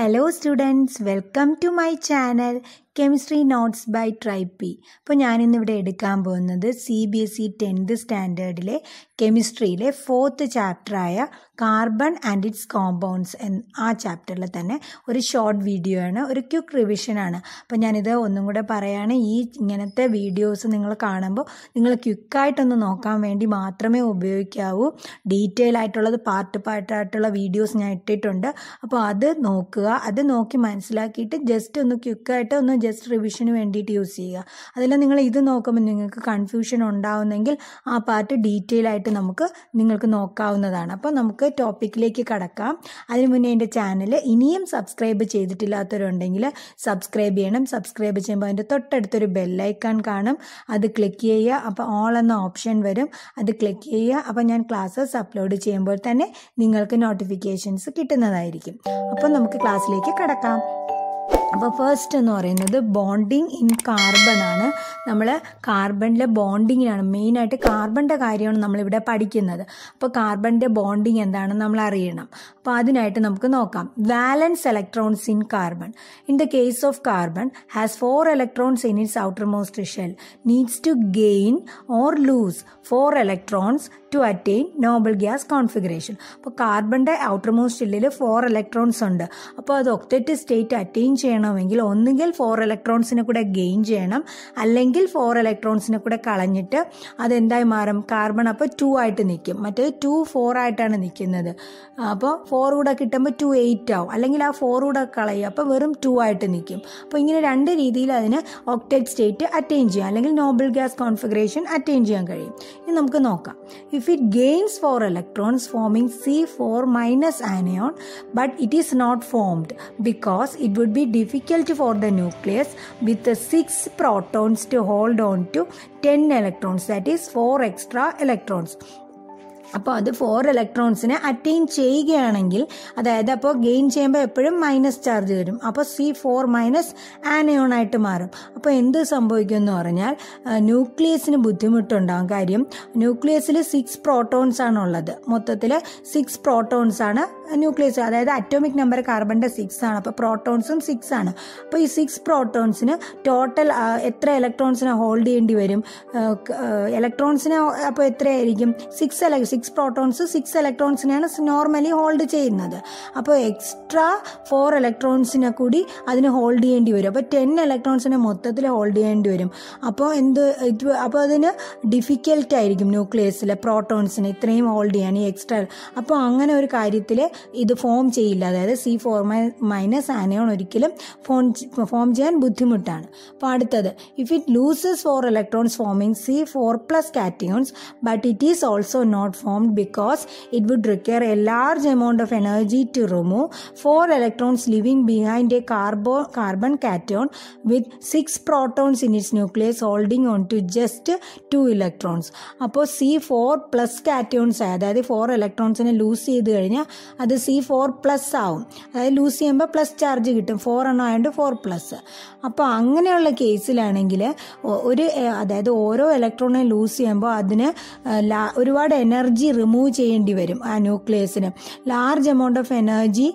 Hello students welcome to my channel chemistry notes by ട്രൈപ്പി അപ്പോൾ ഞാനിന്നിവിടെ എടുക്കാൻ പോകുന്നത് C B S E tenth സ്റ്റാൻഡേർഡിലെ കെമിസ്ട്രിയിലെ ഫോർത്ത് ചാപ്റ്ററായ കാർബൺ ആൻഡ് ഇറ്റ്സ് കോമ്പൗണ്ട്സ് എന്ന ആ ചാപ്റ്ററിൽ തന്നെ ഒരു ഷോർട്ട് വീഡിയോ ആണ് ഒരു ക്യുക്ക് റിവിഷനാണ് അപ്പോൾ ഞാനിത് ഒന്നും കൂടെ പറയാണ് ഈ ഇങ്ങനത്തെ വീഡിയോസ് നിങ്ങൾ കാണുമ്പോൾ നിങ്ങൾ ക്വിക്കായിട്ടൊന്ന് നോക്കാൻ വേണ്ടി മാത്രമേ ഉപയോഗിക്കാവൂ ഡീറ്റെയിൽ ആയിട്ടുള്ളത് പാർട്ട് പാർട്ടായിട്ടുള്ള വീഡിയോസ് ഞാൻ ഇട്ടിട്ടുണ്ട് അപ്പോൾ അത് നോക്കുക അത് നോക്കി മനസ്സിലാക്കിയിട്ട് ജസ്റ്റ് ഒന്ന് ക്വിക്കായിട്ട് ഒന്ന് ജസ്റ്റ് റിവിഷന് വേണ്ടിയിട്ട് യൂസ് ചെയ്യുക അതിൽ നിങ്ങൾ ഇത് നോക്കുമ്പോൾ നിങ്ങൾക്ക് കൺഫ്യൂഷൻ ഉണ്ടാവുന്നെങ്കിൽ ആ പാർട്ട് ഡീറ്റെയിൽ ആയിട്ട് നമുക്ക് നിങ്ങൾക്ക് നോക്കാവുന്നതാണ് അപ്പോൾ നമുക്ക് ടോപ്പിക്കിലേക്ക് കടക്കാം അതിന് മുന്നേ എൻ്റെ ചാനൽ ഇനിയും സബ്സ്ക്രൈബ് ചെയ്തിട്ടില്ലാത്തവരുണ്ടെങ്കിൽ സബ്സ്ക്രൈബ് ചെയ്യണം സബ്സ്ക്രൈബ് ചെയ്യുമ്പോൾ അതിൻ്റെ തൊട്ടടുത്തൊരു ബെല്ലൈക്കൺ കാണും അത് ക്ലിക്ക് ചെയ്യുക അപ്പോൾ ഓൾ എന്ന ഓപ്ഷൻ വരും അത് ക്ലിക്ക് ചെയ്യുക അപ്പോൾ ഞാൻ ക്ലാസ്സസ് അപ്ലോഡ് ചെയ്യുമ്പോൾ തന്നെ നിങ്ങൾക്ക് നോട്ടിഫിക്കേഷൻസ് കിട്ടുന്നതായിരിക്കും അപ്പോൾ നമുക്ക് ക്ലാസ്സിലേക്ക് കടക്കാം അപ്പോൾ ഫസ്റ്റ് എന്ന് പറയുന്നത് ബോണ്ടിങ് ഇൻ കാർബൺ ആണ് നമ്മൾ കാർബണിലെ ബോണ്ടിങ്ങിനാണ് മെയിനായിട്ട് കാർബണിൻ്റെ കാര്യമാണ് നമ്മളിവിടെ പഠിക്കുന്നത് അപ്പോൾ കാർബണിൻ്റെ ബോണ്ടിങ് എന്താണെന്ന് നമ്മൾ അറിയണം അപ്പോൾ അതിനായിട്ട് നമുക്ക് നോക്കാം valence electrons in carbon in the case of carbon has four electrons in its outermost shell needs to gain or lose four electrons to attain noble gas configuration അപ്പോൾ കാർബണിൻ്റെ ഔട്ടർ മോസ്റ്റ് ഷെല്ലിൽ four electrons ഉണ്ട് അപ്പോൾ അത് octet state attain ചെയ്യണമെങ്കിൽ ഒന്നുകിൽ four ഇലക്ട്രോൺസിനെ കൂടെ gain ചെയ്യണം അല്ലെങ്കിൽ ഫോർ ഇലക്ട്രോൺസിനെ കൂടെ കളഞ്ഞിട്ട് അതെന്തായി മാറും കാർബൺ അപ്പോൾ ടു ആയിട്ട് നിൽക്കും മറ്റേത് ടു ഫോർ ആയിട്ടാണ് നിൽക്കുന്നത് അപ്പോൾ ഫോർ കൂടെ കിട്ടുമ്പോൾ ടു എയ്റ്റ് ആവും അല്ലെങ്കിൽ ആ ഫോർ കൂടെ കളയും അപ്പോൾ വെറും ടു ആയിട്ട് നിൽക്കും അപ്പോൾ ഇങ്ങനെ രണ്ട് രീതിയിൽ അതിന് ഒക്ടേറ്റ് സ്റ്റേറ്റ് അറ്റൈൻ ചെയ്യാം അല്ലെങ്കിൽ നോബൽ ഗ്യാസ് കോൺഫിഗറേഷൻ അറ്റൈൻ ചെയ്യാൻ കഴിയും ഇനി നമുക്ക് നോക്കാം if it gains four electrons forming C four minus anion but it is not formed because it would be difficult for the nucleus with the 6 protons to hold on to 10 electrons that is 4 extra electrons അപ്പോൾ അത് four ഇലക്ട്രോൺസിനെ attain ചെയ്യുകയാണെങ്കിൽ അതായത് അപ്പോൾ gain ചെയ്യുമ്പോൾ എപ്പോഴും minus charge വരും അപ്പോൾ C four minus anion ആയിട്ട് മാറും അപ്പോൾ എന്ത് സംഭവിക്കും എന്ന് പറഞ്ഞാൽ ന്യൂക്ലിയസിന് ബുദ്ധിമുട്ടുണ്ടാകും കാര്യം ന്യൂക്ലിയസിൽ സിക്സ് പ്രോട്ടോൺസ് ആണ് ഉള്ളത് മൊത്തത്തിൽ സിക്സ് പ്രോട്ടോൺസ് ആണ് ന്യൂക്ലിയസ് അതായത് അറ്റോമിക് നമ്പർ കാർബണിൻ്റെ സിക്സ് ആണ് അപ്പോൾ പ്രോട്ടോൺസും സിക്സ് ആണ് അപ്പോൾ ഈ സിക്സ് പ്രോട്ടോൺസിന് ടോട്ടൽ എത്ര ഇലക്ട്രോൺസിനെ ഹോൾഡ് ചെയ്യേണ്ടി വരും ഇലക്ട്രോൺസിനെ അപ്പോൾ എത്രയായിരിക്കും സിക്സ് അല്ല സിക്സ് പ്രോട്ടോൺസ് സിക്സ് ഇലക്ട്രോൺസിനെയാണ് നോർമലി ഹോൾഡ് ചെയ്യുന്നത് അപ്പോൾ എക്സ്ട്രാ ഫോർ ഇലക്ട്രോൺസിനെ കൂടി അതിന് ഹോൾഡ് ചെയ്യേണ്ടി വരും അപ്പോൾ ടെൻ ഇലക്ട്രോൺസിനെ മൊത്തത്തിൽ ഹോൾഡ് ചെയ്യേണ്ടി വരും അപ്പോൾ എന്ത് ഇത് അപ്പോൾ അതിന് ഡിഫിക്കൽട്ട് ആയിരിക്കും ന്യൂക്ലിയസിലെ പ്രോട്ടോൺസിന് ഇത്രയും ഹോൾഡ് ചെയ്യാൻ ഈ എക്സ്ട്രാ അപ്പോൾ അങ്ങനെ ഒരു കാര്യത്തിൽ ഇത് ഫോം ചെയ്യില്ല അതായത് സി ഫോർ മൈനസ് ആനയോൺ ഒരിക്കലും ഫോം ഫോം ചെയ്യാൻ ബുദ്ധിമുട്ടാണ് അപ്പോൾ അടുത്തത് if it loses four electrons forming C four plus cations but it is also not formed because it would require a large amount of energy to remove four electrons leaving behind a carbo, carbon cation with six protons in its nucleus holding on to just two electrons. അപ്പോൾ C four plus cations അതായത് four ഇലക്ട്രോൺസിനെ lose ചെയ്ത് കഴിഞ്ഞാൽ അത് C four plus ആവും അതായത് loose ചെയ്യുമ്പോൾ plus charge കിട്ടും ഫോർ എണ്ണം ആയതുകൊണ്ട് ഫോർ പ്ലസ് അപ്പോൾ അങ്ങനെയുള്ള കേസിലാണെങ്കിൽ ഒരു അതായത് ഓരോ ഇലക്ട്രോണിനെ ലൂസ് ചെയ്യുമ്പോൾ അതിന് ഒരുപാട് എനർജി റിമൂവ് ചെയ്യേണ്ടി വരും ആ ന്യൂക്ലിയസിന് ലാർജ് എമൗണ്ട് ഓഫ് എനർജി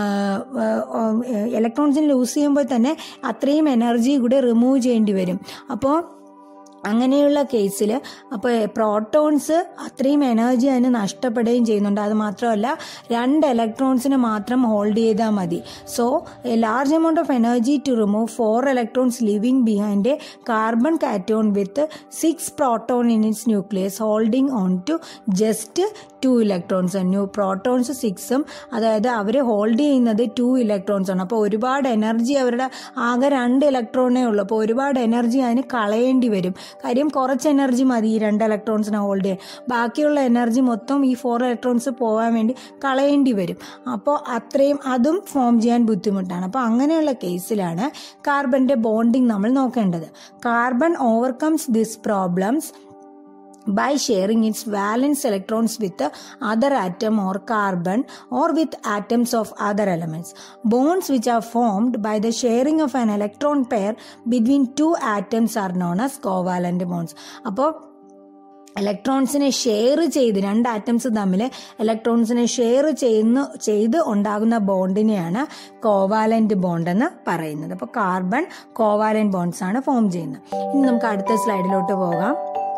ഇലക്ട്രോൺസിന് ലൂസ് ചെയ്യുമ്പോൾ തന്നെ അത്രയും എനർജി കൂടെ റിമൂവ് ചെയ്യേണ്ടി വരും അപ്പോൾ അങ്ങനെയുള്ള കേസിൽ അപ്പോൾ പ്രോട്ടോൺസ് അത്രയും എനർജി അതിന് നഷ്ടപ്പെടുകയും ചെയ്യുന്നുണ്ട് അത് മാത്രമല്ല രണ്ട് ഇലക്ട്രോൺസിനെ മാത്രം ഹോൾഡ് ചെയ്താൽ മതി so a large amount of energy to remove four electrons living behind a carbon cation with six proton in its nucleus holding on to just two electrons new protons സിക്സും അതായത് അവർ ഹോൾഡ് ചെയ്യുന്നത് two electrons ആണ് അപ്പോൾ ഒരുപാട് energy അവരുടെ ആകെ രണ്ട് ഇലക്ട്രോണേ ഉള്ളൂ അപ്പോൾ ഒരുപാട് എനർജി അതിന് കളയേണ്ടി വരും കാര്യം കുറച്ച് എനർജി മതി ഈ രണ്ട് ഇലക്ട്രോൺസിനെ ഹോൾഡ് ചെയ്യാൻ ബാക്കിയുള്ള എനർജി മൊത്തം ഈ ഫോർ ഇലക്ട്രോൺസ് പോകാൻ വേണ്ടി കളയേണ്ടി വരും അപ്പോൾ അത്രയും അതും ഫോം ചെയ്യാൻ ബുദ്ധിമുട്ടാണ് അപ്പോൾ അങ്ങനെയുള്ള കേസിലാണ് കാർബണിൻ്റെ ബോണ്ടിങ് നമ്മൾ നോക്കേണ്ടത് carbon overcomes this problems by sharing its valence electrons with the other atom or carbon or with atoms of other elements. Bonds which are formed by the sharing of an electron pair between two atoms are known as covalent bonds. അപ്പോൾ ഇലക്ട്രോൺസിനെ share ചെയ്ത് രണ്ട് atoms തമ്മിൽ ഇലക്ട്രോൺസിനെ share ചെയ്യുന്ന ചെയ്ത് ഉണ്ടാകുന്ന ബോണ്ടിനെയാണ് covalent bond എന്ന് പറയുന്നത് അപ്പോൾ കാർബൺ കോവാലന്റ് ബോണ്ട്സ് ആണ് ഫോം ചെയ്യുന്നത് ഇനി നമുക്ക് അടുത്ത സ്ലൈഡിലോട്ട് പോകാം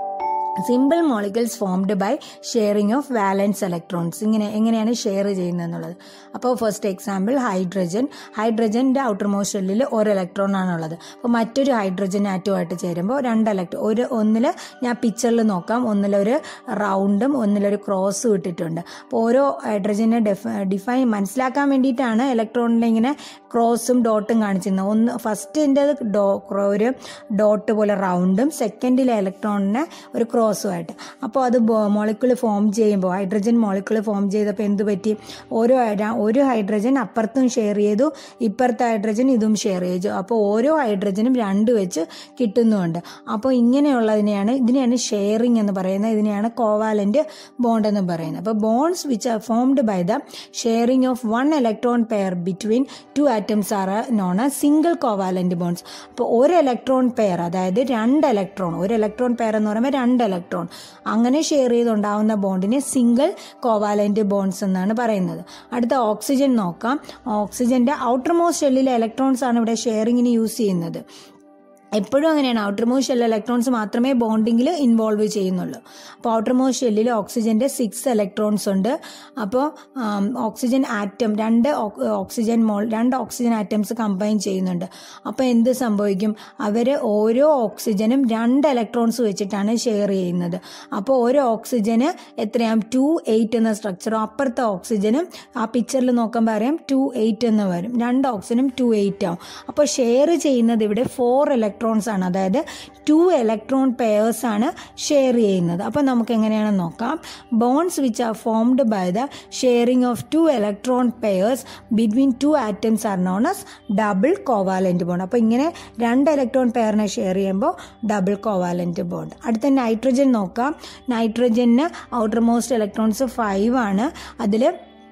simple molecules formed by sharing of valence electrons ഇങ്ങനെ എങ്ങനെയാണ് ഷെയർ ചെയ്യുന്നത് എന്നുള്ളത് അപ്പോൾ ഫസ്റ്റ് എക്സാമ്പിൾ ഹൈഡ്രജൻ ഹൈഡ്രജൻ്റെ ഔട്ടർ മോസ്റ്റ് ഷെല്ലിൽ ഒരു ഇലക്ട്രോൺ ആണുള്ളത് അപ്പോൾ മറ്റൊരു ഹൈഡ്രജൻ ആറ്റുമായിട്ട് ചേരുമ്പോൾ രണ്ട് ഇലക്ട്രോൺ ഒരു ഒന്നിൽ ഞാൻ പിക്ചറിൽ നോക്കാം ഒന്നിലൊരു റൗണ്ടും ഒന്നിലൊരു ക്രോസും ഇട്ടിട്ടുണ്ട് അപ്പോൾ ഓരോ ഹൈഡ്രജനെ ഡിഫൈൻ മനസ്സിലാക്കാൻ വേണ്ടിയിട്ടാണ് ഇലക്ട്രോണിൽ ഇങ്ങനെ ക്രോസും ഡോട്ടും കാണിച്ചിരുന്നത് ഒന്ന് ഫസ്റ്റിൻ്റെ ഡോ ഒരു ഡോട്ട് പോലെ റൗണ്ടും സെക്കൻഡിലെ ഇലക്ട്രോണിന് ഒരു ക്രോസുമായിട്ട് അപ്പോൾ അത് മോളിക്കുൾ ഫോം ചെയ്യുമ്പോൾ ഹൈഡ്രജൻ മോളിക്കുൾ ഫോം ചെയ്തപ്പോൾ എന്ത് പറ്റി ഓരോ ഒരു ഹൈഡ്രജൻ അപ്പുറത്തും ഷെയർ ചെയ്തു ഇപ്പുറത്തെ ഹൈഡ്രജൻ ഇതും ഷെയർ ചെയ്തു അപ്പോൾ ഓരോ ഹൈഡ്രജനും രണ്ട് വെച്ച് കിട്ടുന്നുമുണ്ട് അപ്പോൾ ഇങ്ങനെയുള്ളതിനെയാണ് ഇതിനെയാണ് ഷെയറിംഗ് എന്ന് പറയുന്നത് ഇതിനെയാണ് കോവാലന്റ് ബോണ്ട് എന്ന് പറയുന്നത് അപ്പോൾ bonds which are formed by the sharing of one electron pair between two atoms are known as single covalent bonds അപ്പോൾ ഒരു ഇലക്ട്രോൺ പെയർ അതായത് രണ്ട് ഇലക്ട്രോൺ ഒരു ഇലക്ട്രോൺ പെയർ എന്ന് പറയുമ്പോൾ രണ്ട് ഇലക്ട്രോൺ അങ്ങനെ ഷെയർ ചെയ്തുണ്ടാവുന്ന ബോണ്ടിനെ സിംഗിൾ കോവാലന്റ് ബോണ്ട്സ് എന്നാണ് പറയുന്നത് അടുത്ത ഓക്സിജൻ നോക്കാം ഓക്സിജന്റെ ഔട്ടർ മോസ്റ്റ് ഷെല്ലിലെ ഇലക്ട്രോൺസ് ആണ് ഇവിടെ ഷെയറിങ്ങിന് യൂസ് ചെയ്യുന്നത് എപ്പോഴും അങ്ങനെയാണ് ഔട്ടർ മോസ്റ്റ് ഷെല്ലിൽ ഇലക്ട്രോൺസ് മാത്രമേ ബോണ്ടിങ്ങിൽ ഇൻവോൾവ് ചെയ്യുന്നുള്ളൂ അപ്പോൾ ഔട്ടർ മോസ്റ്റ് ഷെല്ലിൽ ഓക്സിജൻ്റെ സിക്സ് ഇലക്ട്രോൺസ് ഉണ്ട് അപ്പോൾ ഓക്സിജൻ ആറ്റം രണ്ട് ഓക്സിജൻ മോൾ രണ്ട് ഓക്സിജൻ ആറ്റംസ് കമ്പൈൻ ചെയ്യുന്നുണ്ട് അപ്പോൾ എന്ത് സംഭവിക്കും അവർ ഓരോ ഓക്സിജനും രണ്ട് ഇലക്ട്രോൺസ് വെച്ചിട്ടാണ് ഷെയർ ചെയ്യുന്നത് അപ്പോൾ ഓരോ ഓക്സിജന് എത്രയാം ടു എയ്റ്റ് എന്ന സ്ട്രക്ചറും അപ്പുറത്തെ ഓക്സിജനും ആ പിക്ചറിൽ നോക്കുമ്പോൾ അറിയാം ടു എയ്റ്റ് എന്ന് വരും രണ്ട് ഓക്സിജനും ടു എയ്റ്റ് ആവും അപ്പോൾ ഷെയർ ചെയ്യുന്നത് ഇവിടെ ഫോർ ഇലക്ട്രോൺ ഇലക്ട്രോൺസ് ആണ് അതായത് ടു ഇലക്ട്രോൺ പെയേഴ്സ് ആണ് ഷെയർ ചെയ്യുന്നത് അപ്പോൾ നമുക്ക് എങ്ങനെയാണെന്ന് നോക്കാം bonds which are formed by the sharing of two electron pairs between two atoms are known as double covalent bond അപ്പോൾ ഇങ്ങനെ രണ്ട് ഇലക്ട്രോൺ പെയറിനെ ഷെയർ ചെയ്യുമ്പോൾ ഡബിൾ കോവാലന്റ് ബോണ്ട് അടുത്ത നൈട്രജൻ നോക്കാം നൈട്രജന് ഔട്ടർ മോസ്റ്റ് ഇലക്ട്രോൺസ് ഫൈവ് ആണ് അതിൽ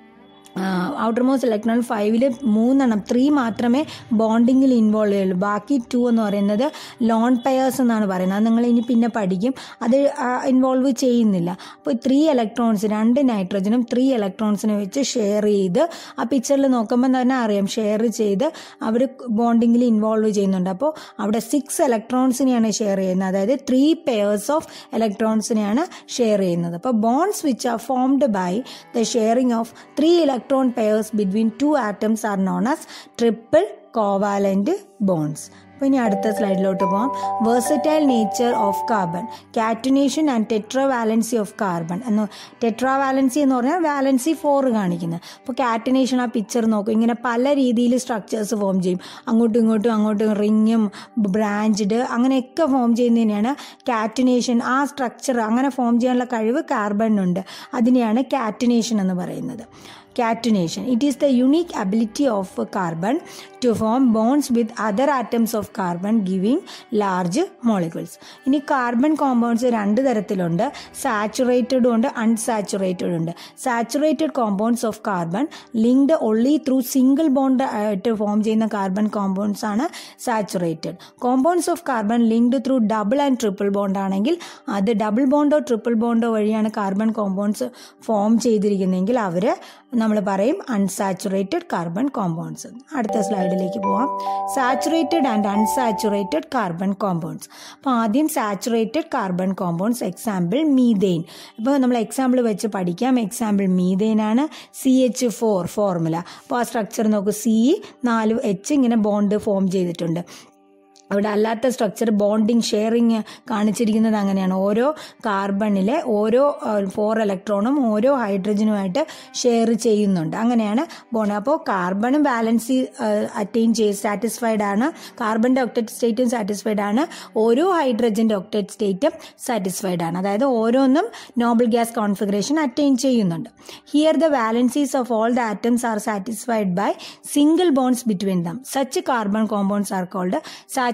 ഔട്ടർ മോസ്റ്റ് ഇലക്ട്രോൺ ഫൈവിൽ മൂന്നെണ്ണം ത്രീ മാത്രമേ ബോണ്ടിങ്ങിൽ ഇൻവോൾവ് ചെയ്യുള്ളൂ ബാക്കി ടു എന്ന് പറയുന്നത് ലോൺ പെയേഴ്സ് എന്നാണ് പറയുന്നത് അത് നിങ്ങൾ ഇനി പിന്നെ പഠിക്കും അത് ഇൻവോൾവ് ചെയ്യുന്നില്ല അപ്പോൾ ത്രീ ഇലക്ട്രോൺസ് രണ്ട് നൈട്രജനും ത്രീ ഇലക്ട്രോൺസിനെ വെച്ച് ഷെയർ ചെയ്ത് ആ പിക്ചറിൽ നോക്കുമ്പോൾ തന്നെ അറിയാം ഷെയർ ചെയ്ത് അവർ ബോണ്ടിങ്ങിൽ ഇൻവോൾവ് ചെയ്യുന്നുണ്ട് അപ്പോൾ അവിടെ സിക്സ് ഇലക്ട്രോൺസിനെയാണ് ഷെയർ ചെയ്യുന്നത് അതായത് ത്രീ പെയേഴ്സ് ഓഫ് ഇലക്ട്രോൺസിനെയാണ് ഷെയർ ചെയ്യുന്നത് അപ്പോൾ bonds which are formed by the sharing of three electron pairs between two atoms are known as triple covalent bonds അപ്പോൾ ഇനി അടുത്ത സ്ലൈഡിലോട്ട് പോകാം versatile nature of carbon catenation and tetravalency of carbon എന്ന് tetravalency എന്ന് പറഞ്ഞാൽ വാലൻസി ഫോർ കാണിക്കുന്നത് അപ്പോൾ കാറ്റുനേഷൻ ആ പിക്ചർ നോക്കും ഇങ്ങനെ പല രീതിയിൽ സ്ട്രക്ചേഴ്സ് ഫോം ചെയ്യും അങ്ങോട്ടും ഇങ്ങോട്ടും അങ്ങോട്ടും റിങ്ങും ബ്രാഞ്ച്ഡ് അങ്ങനെയൊക്കെ ഫോം ചെയ്യുന്നതിനെയാണ് കാറ്റുനേഷൻ ആ സ്ട്രക്ചർ അങ്ങനെ ഫോം ചെയ്യാനുള്ള കഴിവ് കാർബണിനുണ്ട് അതിനെയാണ് കാറ്റുനേഷൻ എന്ന് പറയുന്നത് catenation. It is the unique ability of carbon to form bonds with other atoms of carbon giving large molecules. ഇനി കാർബൺ കോമ്പൗണ്ട്സ് രണ്ട് തരത്തിലുണ്ട് സാച്ചുറേറ്റഡും ഉണ്ട് അൺസാച്ചുറേറ്റഡ് ഉണ്ട് saturated compounds of carbon linked only through single bond ആയിട്ട് form ചെയ്യുന്ന carbon compounds ആണ് saturated compounds of carbon linked through double and triple bond ആണെങ്കിൽ അത് ഡബിൾ ബോണ്ടോ ട്രിപ്പിൾ ബോണ്ടോ വഴിയാണ് കാർബൺ കോമ്പൗണ്ട്സ് ഫോം ചെയ്തിരിക്കുന്നതെങ്കിൽ അവർ നമ്മൾ പറയും അൺസാച്ചുറേറ്റഡ് കാർബൺ കോമ്പൗണ്ട്സ് അടുത്ത സ്ലൈഡിലേക്ക് പോവാം saturated and unsaturated carbon compounds അപ്പോൾ ആദ്യം saturated carbon compounds example methane ഇപ്പോൾ നമ്മൾ എക്സാമ്പിൾ വെച്ച് പഠിക്കാം എക്സാമ്പിൾ മീതെയിൻ ആണ് സി എച്ച് ഫോർ ഫോർമുല അപ്പോൾ ആ സ്ട്രക്ചർ നോക്കൂ സി നാല് എച്ച് ഇങ്ങനെ ബോണ്ട് ഫോം ചെയ്തിട്ടുണ്ട് അവിടെ അല്ലാത്ത സ്ട്രക്ചർ ബോണ്ടിങ് ഷെയറിങ് കാണിച്ചിരിക്കുന്നത് അങ്ങനെയാണ് ഓരോ കാർബണിലെ ഓരോ ഫോർ ഇലക്ട്രോണും ഓരോ ഹൈഡ്രജനുമായിട്ട് ഷെയർ ചെയ്യുന്നുണ്ട് അങ്ങനെയാണ് ബോണ്ട് അപ്പോൾ കാർബണും ബാലൻസി അറ്റൈൻ ചെയ്ത് സാറ്റിസ്ഫൈഡ് ആണ് കാർബണിൻ്റെ ഒക്ടേറ്റ് സ്റ്റേറ്റും സാറ്റിസ്ഫൈഡ് ആണ് ഓരോ ഹൈഡ്രജൻ്റെ ഒക്ടേറ്റ് സ്റ്റേറ്റും സാറ്റിസ്ഫൈഡ് ആണ് അതായത് ഓരോന്നും നോബിൾ ഗ്യാസ് കോൺഫിഗറേഷൻ അറ്റൈൻ ചെയ്യുന്നുണ്ട് here the valencies of all the atoms are satisfied by single bonds between them such carbon compounds are called such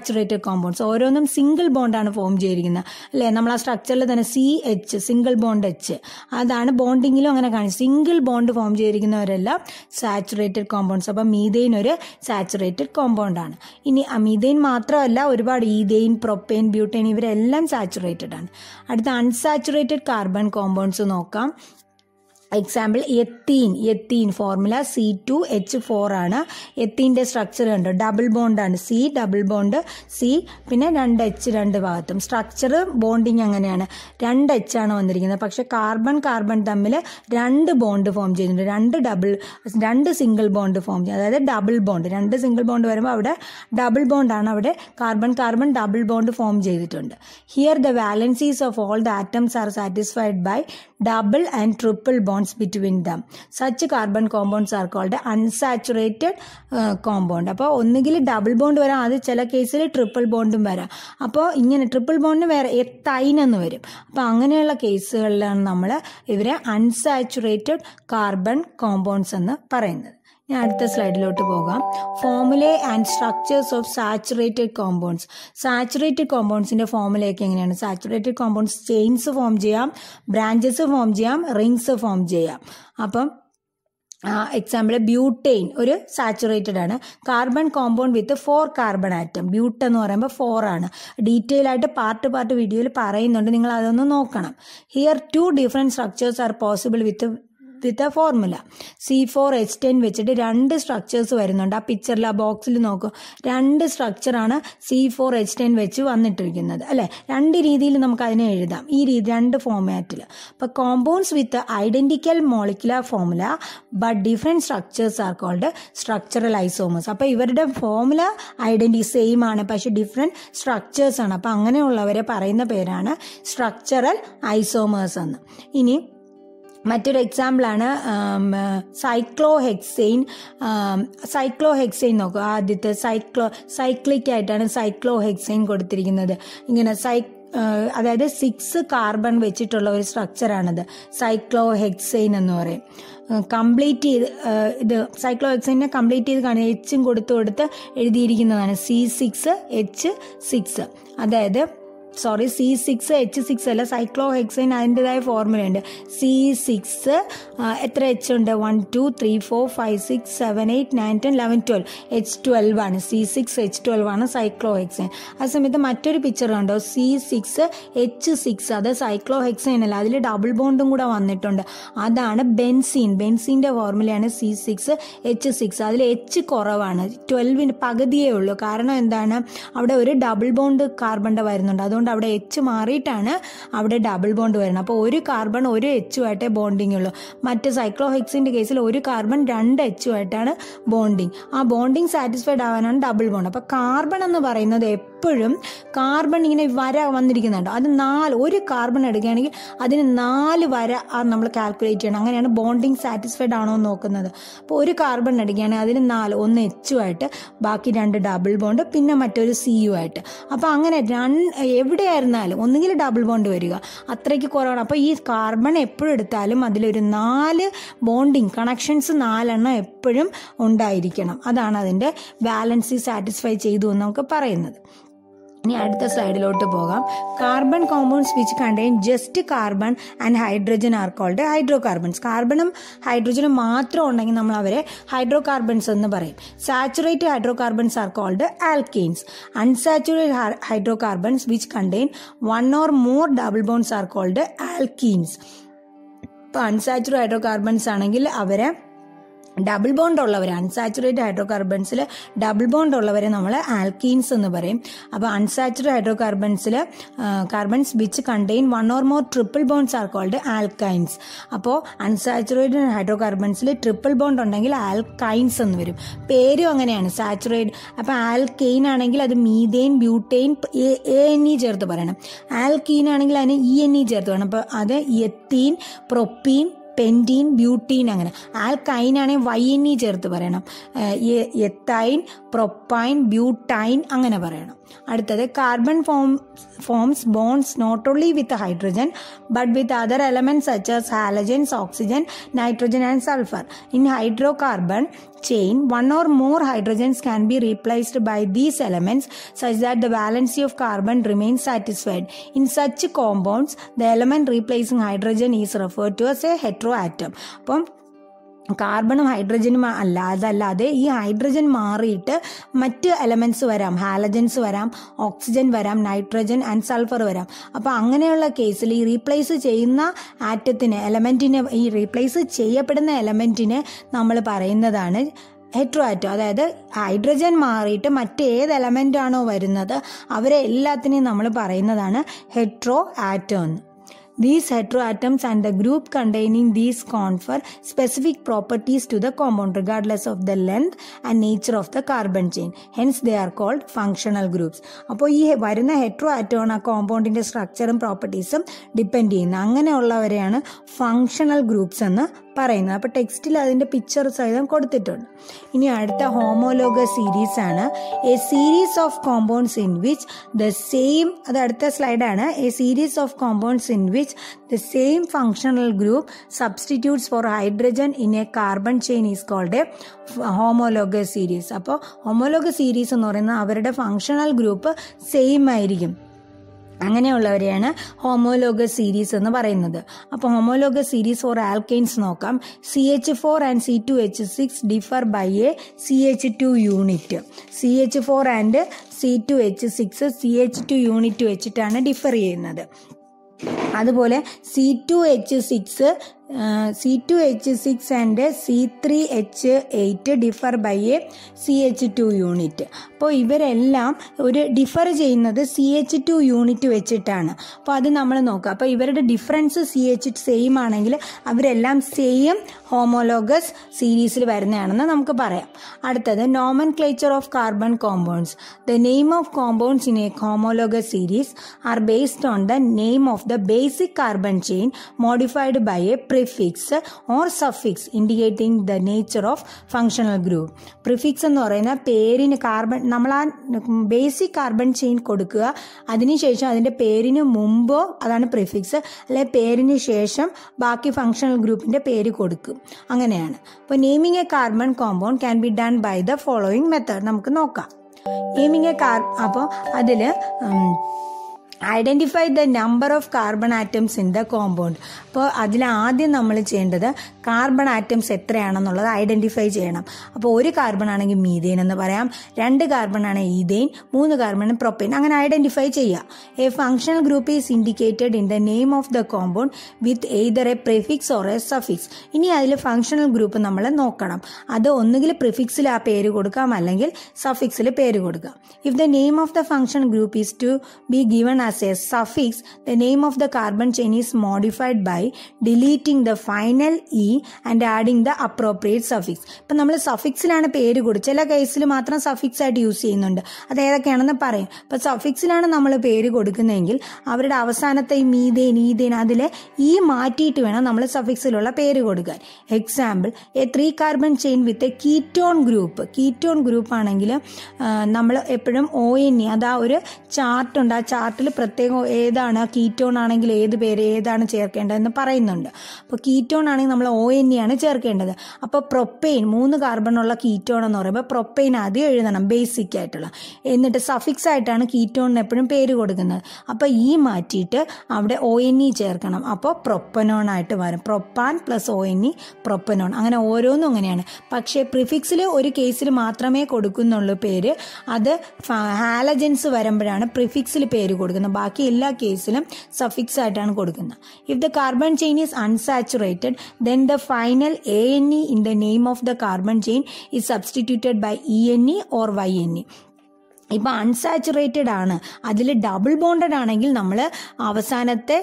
unsaturated compounds ഓരോന്നും സിംഗിൾ ബോണ്ടാണ് ഫോം ചെയ്തിരിക്കുന്നത് അല്ലേ നമ്മൾ ആ സ്ട്രക്ചറിൽ തന്നെ C H single bond H അതാണ് ബോണ്ടിങ്ങിലും അങ്ങനെ കാണിച്ചത് സിംഗിൾ ബോണ്ട് ഫോം ചെയ്തിരിക്കുന്നവരെല്ലാം സാച്ചുറേറ്റഡ് കോമ്പൗണ്ട്സ് അപ്പം മീതെയിൻ ഒരു സാച്ചുറേറ്റഡ് കോമ്പൗണ്ട് ആണ് ഇനി മീതെയിൻ മാത്രമല്ല ഒരുപാട് ഈതെയിൻ പ്രൊപ്പെയിൻ ബ്യൂട്ടൈൻ ഇവരെല്ലാം സാച്ചുറേറ്റഡ് ആണ് അടുത്ത അൺസാച്ചുറേറ്റഡ് കാർബൺ കോമ്പൗണ്ട്സ് നോക്കാം example ethene ethene formula C two H four ആണ് എത്തീൻ്റെ സ്ട്രക്ചർ കണ്ടോ ഡബിൾ ബോണ്ടാണ് സി ഡബിൾ ബോണ്ട് സി പിന്നെ രണ്ട് എച്ച് രണ്ട് ഭാഗത്തും സ്ട്രക്ചർ ബോണ്ടിങ് അങ്ങനെയാണ് രണ്ട് എച്ച് ആണ് വന്നിരിക്കുന്നത് പക്ഷെ കാർബൺ കാർബൺ തമ്മിൽ രണ്ട് ബോണ്ട് ഫോം ചെയ്യുന്നുണ്ട് രണ്ട് ഡബിൾ രണ്ട് സിംഗിൾ ബോണ്ട് ഫോം ചെയ്യും അതായത് ഡബിൾ ബോണ്ട് രണ്ട് സിംഗിൾ ബോണ്ട് വരുമ്പോൾ അവിടെ ഡബിൾ ബോണ്ടാണ് അവിടെ carbon carbon double bond form ചെയ്തിട്ടുണ്ട് here the valencies of all the atoms are satisfied by double and triple bonds between them. Such carbon compounds are called unsaturated uh, compound. അപ്പോൾ ഒന്നുകിൽ double bond വരാം അത് ചില കേസിൽ triple ബോണ്ടും വരാം അപ്പോൾ ഇങ്ങനെ ട്രിപ്പിൾ ബോണ്ടിന് വേറെ എത്തൈൻ എന്ന് വരും അപ്പോൾ അങ്ങനെയുള്ള കേസുകളിലാണ് നമ്മൾ ഇവരെ അൺസാച്ചുറേറ്റഡ് കാർബൺ കോമ്പൗണ്ട്സ് എന്ന് പറയുന്നത് ഞാൻ അടുത്ത സ്ലൈഡിലോട്ട് പോകാം formulae and structures of saturated compounds saturated കോമ്പൗണ്ട്സിന്റെ ഫോമുലയൊക്കെ എങ്ങനെയാണ് സാച്ചുറേറ്റഡ് കോമ്പൗണ്ട്സ് ചെയിൻസ് ഫോം ചെയ്യാം ബ്രാഞ്ചസ് ഫോം ചെയ്യാം റിങ്സ് ഫോം ചെയ്യാം അപ്പം എക്സാമ്പിൾ ബ്യൂട്ടെയിൻ ഒരു സാച്ചുറേറ്റഡ് ആണ് carbon compound with four carbon atom but എന്ന് പറയുമ്പോൾ ഫോർ ആണ് ഡീറ്റെയിൽ ആയിട്ട് പാർട്ട് പാർട്ട് വീഡിയോയിൽ പറയുന്നുണ്ട് നിങ്ങൾ അതൊന്ന് നോക്കണം here two different structures are possible with with a formula C four H ten വെച്ചിട്ട് രണ്ട് സ്ട്രക്ചേഴ്സ് വരുന്നുണ്ട് ആ പിക്ചറിൽ ആ ബോക്സിൽ നോക്കും രണ്ട് സ്ട്രക്ചറാണ് സി ഫോർ എച്ച് ടെൻ വെച്ച് വന്നിട്ടിരിക്കുന്നത് അല്ലെ രണ്ട് രീതിയിൽ നമുക്ക് അതിനെ എഴുതാം ഈ രീതി രണ്ട് ഫോമാറ്റിൽ അപ്പോൾ compounds with identical molecular formula but different structures are called structural isomers അപ്പോൾ ഇവരുടെ ഫോമുല ഐഡന്റി സെയിം ആണ് പക്ഷെ ഡിഫറെൻറ്റ് സ്ട്രക്ചേഴ്സ് ആണ് അപ്പോൾ അങ്ങനെയുള്ളവരെ പറയുന്ന പേരാണ് സ്ട്രക്ചറൽ ഐസോമേഴ്സ് എന്ന് ഇനി മറ്റൊരു എക്സാമ്പിളാണ് സൈക്ലോ ഹെക്സെയിൻ സൈക്ലോ ഹെക്സെയിൻ നോക്കുക ആദ്യത്തെ സൈക്ലോ സൈക്ലിക് ആയിട്ടാണ് സൈക്ലോ ഹെക്സെയിൻ കൊടുത്തിരിക്കുന്നത് ഇങ്ങനെ സൈ അതായത് സിക്സ് കാർബൺ വെച്ചിട്ടുള്ള ഒരു സ്ട്രക്ചറാണിത് സൈക്ലോ ഹെക്സെയിൻ എന്ന് പറയും കംപ്ലീറ്റ് ചെയ്ത് ഇത് സൈക്ലോ ഹെക്സൈനെ കംപ്ലീറ്റ് ചെയ്ത് കാണുക എച്ചും കൊടുത്ത് കൊടുത്ത് എഴുതിയിരിക്കുന്നതാണ് സി സിക്സ് എച്ച് സിക്സ് അതായത് sorry C six H six അല്ല സൈക്ലോ ഹെക്സൈൻ അതിൻ്റെതായ ഫോർമുലയുണ്ട് സി സിക്സ് എത്ര എച്ച് ഉണ്ട് one two three four five six seven eight nine ten eleven twelve H twelve ആണ് സി സിക്സ് എച്ച് ട്വൽവ് ആണ് cyclohexane ആ സമയത്ത് മറ്റൊരു പിക്ചർ കണ്ടോ സി സിക്സ് എച്ച് സിക്സ് അത് സൈക്ലോ ഹെക്സൈൻ അല്ല അതിൽ ഡബിൾ ബോണ്ടും കൂടെ വന്നിട്ടുണ്ട് അതാണ് ബെൻസീൻ ബെൻസീൻ്റെ ഫോർമുലയാണ് സി സിക്സ് എച്ച് സിക്സ് അതിൽ എച്ച് കുറവാണ് ട്വൽവിന് പകുതിയേ ഉള്ളൂ കാരണം എന്താണ് അവിടെ ഒരു ഡബിൾ ബോണ്ട് കാർബണിൻ്റെ വരുന്നുണ്ട് അതുകൊണ്ട് അതുകൊണ്ട് അവിടെ എച്ച് മാറിയിട്ടാണ് അവിടെ ഡബിൾ ബോണ്ട് വരുന്നത് അപ്പോൾ ഒരു കാർബൺ ഒരു എച്ചുമായിട്ടേ ബോണ്ടിങ് ഉള്ളൂ മറ്റ് സൈക്ലോഹെക്സിൻ്റെ കേസിൽ ഒരു കാർബൺ രണ്ട് എച്ചുമായിട്ടാണ് ബോണ്ടിങ് ആ ബോണ്ടിങ് സാറ്റിസ്ഫൈഡ് ആവാനാണ് ഡബിൾ ബോണ്ട് അപ്പോൾ കാർബൺ എന്ന് പറയുന്നത് എപ്പോഴും കാർബൺ ഇങ്ങനെ വര വന്നിരിക്കുന്നുണ്ട് അത് നാല് ഒരു കാർബൺ എടുക്കുകയാണെങ്കിൽ അതിന് നാല് വര നമ്മൾ കാൽക്കുലേറ്റ് ചെയ്യണം അങ്ങനെയാണ് ബോണ്ടിങ് സാറ്റിസ്ഫൈഡ് ആണോ എന്ന് നോക്കുന്നത് അപ്പോൾ ഒരു കാർബൺ എടുക്കുകയാണെങ്കിൽ അതിന് നാല് ഒന്ന് എച്ചുമായിട്ട് ബാക്കി രണ്ട് ഡബിൾ ബോണ്ട് പിന്നെ മറ്റൊരു സിയു ആയിട്ട് അപ്പോൾ അങ്ങനെ രണ്ട് എവിടെയായിരുന്നാലും ഒന്നുകിൽ ഡബിൾ ബോണ്ട് വരിക അത്രയ്ക്ക് കുറവാണ് അപ്പോൾ ഈ കാർബൺ എപ്പോഴും എടുത്താലും അതിലൊരു നാല് ബോണ്ടിങ് കണക്ഷൻസ് നാലെണ്ണം എപ്പോഴും ഉണ്ടായിരിക്കണം അതാണ് അതിൻ്റെ ബാലൻസ് സാറ്റിസ്ഫൈ ചെയ്തു എന്ന് നമുക്ക് പറയുന്നത് ഇനി അടുത്ത സ്ലൈഡിലോട്ട് പോകാം carbon compounds which contain just carbon and hydrogen are called hydrocarbons കാർബണും ഹൈഡ്രജനും മാത്രം ഉണ്ടെങ്കിൽ നമ്മൾ അവരെ ഹൈഡ്രോ കാർബൺസ് എന്ന് പറയും saturated hydrocarbons are called alkanes unsaturated hydrocarbons which contain one or more double bonds are called alkenes ഇപ്പോൾ unsaturated hydrocarbons ആണെങ്കിൽ അവരെ ഡബിൾ ബോണ്ട് ഉള്ളവർ അൺസാച്ചുറേറ്റഡ് ഹൈഡ്രോ കാർബൺസിൽ ഡബിൾ ബോണ്ട് ഉള്ളവരെ നമ്മൾ ആൽക്കീൻസ് എന്ന് പറയും അപ്പോൾ അൺസാച്ചുറേറ്റഡ് ഹൈഡ്രോ കാർബൺസിൽ carbons which contain one or more triple bonds are called alkynes അപ്പോൾ അൺസാച്ചുറേറ്റഡ് ഹൈഡ്രോ കാർബൺസിൽ ട്രിപ്പിൾ ബോണ്ട് ഉണ്ടെങ്കിൽ ആൽക്കൈൻസ് എന്ന് വരും പേരും അങ്ങനെയാണ് സാച്ചുറേറ്റ് അപ്പോൾ ആൽക്കെയിൻ ആണെങ്കിൽ അത് methane butane A N E ചേർത്ത് പറയണം ആൽക്കീൻ ആണെങ്കിൽ അതിന് ഇ എൻ ഇ ചേർത്ത് വേണം അപ്പോൾ അത് എത്തീൻ പ്രൊപ്പീൻ പെൻറ്റീൻ ബ്യൂട്ടീൻ അങ്ങനെ ആൽക്കൈൻ ആണെങ്കിൽ വൈ എൻ ഇ ചേർത്ത് പറയണം എത്തൈൻ പ്രൊപ്പൈൻ ബ്യൂട്ടൈൻ അങ്ങനെ പറയണം അടുത്തത് carbon form forms bonds not only with hydrogen but with other elements such as halogens, oxygen, nitrogen, and sulfur. In hydrocarbon chain, one or more hydrogens can be replaced by these elements such that the valency of carbon remains satisfied. In such compounds, the element replacing hydrogen is referred to as a heteroatom. അപ്പം കാർബണും ഹൈഡ്രജനും അല്ല അതല്ലാതെ ഈ hydrogen മാറിയിട്ട് മറ്റ് elements വരാം halogens വരാം oxygen വരാം നൈട്രജൻ ആൻഡ് സൾഫർ വരാം അപ്പോൾ അങ്ങനെയുള്ള കേസിൽ ഈ റീപ്ലേസ് ചെയ്യുന്ന ആറ്റത്തിന് എലമെന്റിനെ ഈ റീപ്ലേസ് ചെയ്യപ്പെടുന്ന എലമെന്റിനെ നമ്മൾ പറയുന്നതാണ് ഹെട്രോ ആറ്റം അതായത് ഹൈഡ്രജൻ മാറിയിട്ട് മറ്റേത് എലമെന്റ് ആണോ വരുന്നത് അവരെ എല്ലാത്തിനെയും നമ്മൾ പറയുന്നതാണ് ഹെട്രോ ആറ്റം എന്ന് These heteroatoms and the group containing these confer specific properties to the compound regardless of the length and nature of the carbon chain. Hence they are called functional groups. അപ്പോൾ ഈ വരുന്ന hetero ആറ്റമാണ് ആ കോമ്പൗണ്ടിന്റെ സ്ട്രക്ചറും പ്രോപ്പർട്ടീസും depend ചെയ്യുന്നത് അങ്ങനെയുള്ളവരെയാണ് functional groups എന്ന് പറയുന്നത് അപ്പോൾ ടെക്സ്റ്റിൽ അതിന്റെ പിക്ചർ സഹിതം കൊടുത്തിട്ടുണ്ട് ഇനി അടുത്ത ഹോമോലോഗ സീരീസ് ആണ് a series of compounds in which the same അത് അടുത്ത സ്ലൈഡാണ് a series of compounds in which the same functional group substitutes for hydrogen in a carbon chain is called a homologous series അപ്പോൾ homologous series എന്ന് പറയുന്നത് അവരുടെ functional group same ആയിരിക്കും അങ്ങനെയുള്ളവരെയാണ് homologous series എന്ന് പറയുന്നത് അപ്പോൾ ഹോമോലോഗസ് സീരീസ് ഫോർ ആൽക്കെയിൻസ് നോക്കാം C H four and C two H six differ by a C H two unit C H four and C two H six C H two unit വെച്ചിട്ടാണ് differ ചെയ്യുന്നത് അതുപോലെ C two H six C two H six and C three H eight differ by a C H two unit അപ്പോൾ ഇവരെല്ലാം ഒരു differ ചെയ്യുന്നത് C H two unit വെച്ചിട്ടാണ് അപ്പോൾ അത് നമ്മൾ നോക്കുക അപ്പോൾ ഇവരുടെ ഡിഫറൻസ് സി എച്ച് സെയിം ആണെങ്കിൽ അവരെല്ലാം സെയിം ഹോമോലോഗസ് സീരീസിൽ വരുന്നതാണെന്ന് നമുക്ക് പറയാം അടുത്തത് nomenclature of carbon compounds the name of compounds in a homologous series are based on the name of the basic carbon chain modified by a prefix or suffix indicating the nature of functional group prefix എന്ന് പറയുന്ന പേരിന് carbon നമ്മൾ ആ basic carbon chain കൊടുക്കുക അതിനുശേഷം അതിൻ്റെ പേരിന് മുമ്പോ അതാണ് പ്രിഫിക്സ് അല്ലെ പേരിന് ശേഷം ബാക്കി ഫങ്ഷണൽ ഗ്രൂപ്പിൻ്റെ പേര് കൊടുക്കും അങ്ങനെയാണ് അപ്പോൾ naming a carbon compound can be done by the following method നമുക്ക് നോക്കാം നെയിമിങ് എ കാർ അപ്പോൾ അതിൽ identify the number of carbon atoms in the compound അപ്പോൾ അതിൽ ആദ്യം നമ്മൾ ചെയ്യേണ്ടത് കാർബൺ ആറ്റംസ് എത്രയാണെന്നുള്ളത് ഐഡൻറ്റിഫൈ ചെയ്യണം അപ്പോൾ ഒരു കാർബൺ ആണെങ്കിൽ മീതേൻ എന്ന് പറയാം രണ്ട് കാർബൺ ആണെങ്കിൽ ഈതേൻ മൂന്ന് കാർബൺ പ്രൊപ്പൈൻ അങ്ങനെ ഐഡൻറ്റിഫൈ ചെയ്യുക a functional group is indicated in the name of the compound with either a prefix or a suffix ഇനി അതിൽ ഫങ്ഷണൽ ഗ്രൂപ്പ് നമ്മൾ നോക്കണം അത് ഒന്നുകിൽ പ്രിഫിക്സിൽ ആ പേര് കൊടുക്കാം അല്ലെങ്കിൽ സഫിക്സിൽ പേര് കൊടുക്കാം if the name of the function group is to be given as a suffix, the name of the carbon chain is modified by deleting the final e and adding the appropriate suffix. ഇപ്പം നമ്മൾ സഫിക്സിലാണ് പേര് കൊടുക്കുക ചില കേസിൽ മാത്രം suffix ആയിട്ട് use ചെയ്യുന്നുണ്ട് അത് ഏതൊക്കെയാണെന്ന് പറയും ഇപ്പം സഫിക്സിലാണ് നമ്മൾ പേര് കൊടുക്കുന്നതെങ്കിൽ അവരുടെ അവസാനത്തെ ഈ മീതേൻ ഈതേൻ അതിൽ ഈ മാറ്റിയിട്ട് വേണം നമ്മൾ സഫിക്സിലുള്ള പേര് കൊടുക്കാൻ example a three carbon chain with a ketone group ketone group ആണെങ്കിൽ നമ്മൾ എപ്പോഴും ഒ എൻ ഇ അത് ആ ഒരു ചാർട്ടുണ്ട് ആ ചാർട്ടിൽ പ്രത്യേകം ഏതാണ് കീറ്റോൺ ആണെങ്കിൽ ഏത് പേര് ഏതാണ് ചേർക്കേണ്ടതെന്ന് പറയുന്നുണ്ട് അപ്പോൾ കീറ്റോൺ ആണെങ്കിൽ നമ്മൾ ഒ എൻ ഇ ആണ് ചേർക്കേണ്ടത് അപ്പോൾ പ്രൊപ്പെയിൻ മൂന്ന് കാർബണുള്ള കീറ്റോൺ എന്ന് പറയുമ്പോൾ പ്രൊപ്പെയിൻ ആദ്യം എഴുതണം ബേസിക് ആയിട്ടുള്ള എന്നിട്ട് സഫിക്സ് ആയിട്ടാണ് കീറ്റോണിന് എപ്പോഴും പേര് കൊടുക്കുന്നത് അപ്പോൾ ഈ മാറ്റിയിട്ട് അവിടെ ഒ എൻ ഇ ചേർക്കണം അപ്പോൾ പ്രൊപ്പനോൺ ആയിട്ട് വരും propane plus O N E propanone അങ്ങനെ ഓരോന്നും അങ്ങനെയാണ് പക്ഷേ പ്രിഫിക്സിൽ ഒരു കേസിൽ മാത്രമേ കൊടുക്കുന്നുള്ളൂ പേര് അത് ഹാലജൻസ് വരുമ്പോഴാണ് പ്രിഫിക്സിൽ പേര് കൊടുക്കുന്നത് ബാക്കി എല്ലാ കേസിലും സഫിക്സ് ആയിട്ടാണ് കൊടുക്കുന്നത് if the carbon chain is unsaturated then the final A N E in the name of the carbon chain is substituted by E N E or Y N E ഇപ്പം unsaturated ആണ് അതിൽ double bonded ആണെങ്കിൽ നമ്മൾ അവസാനത്തെ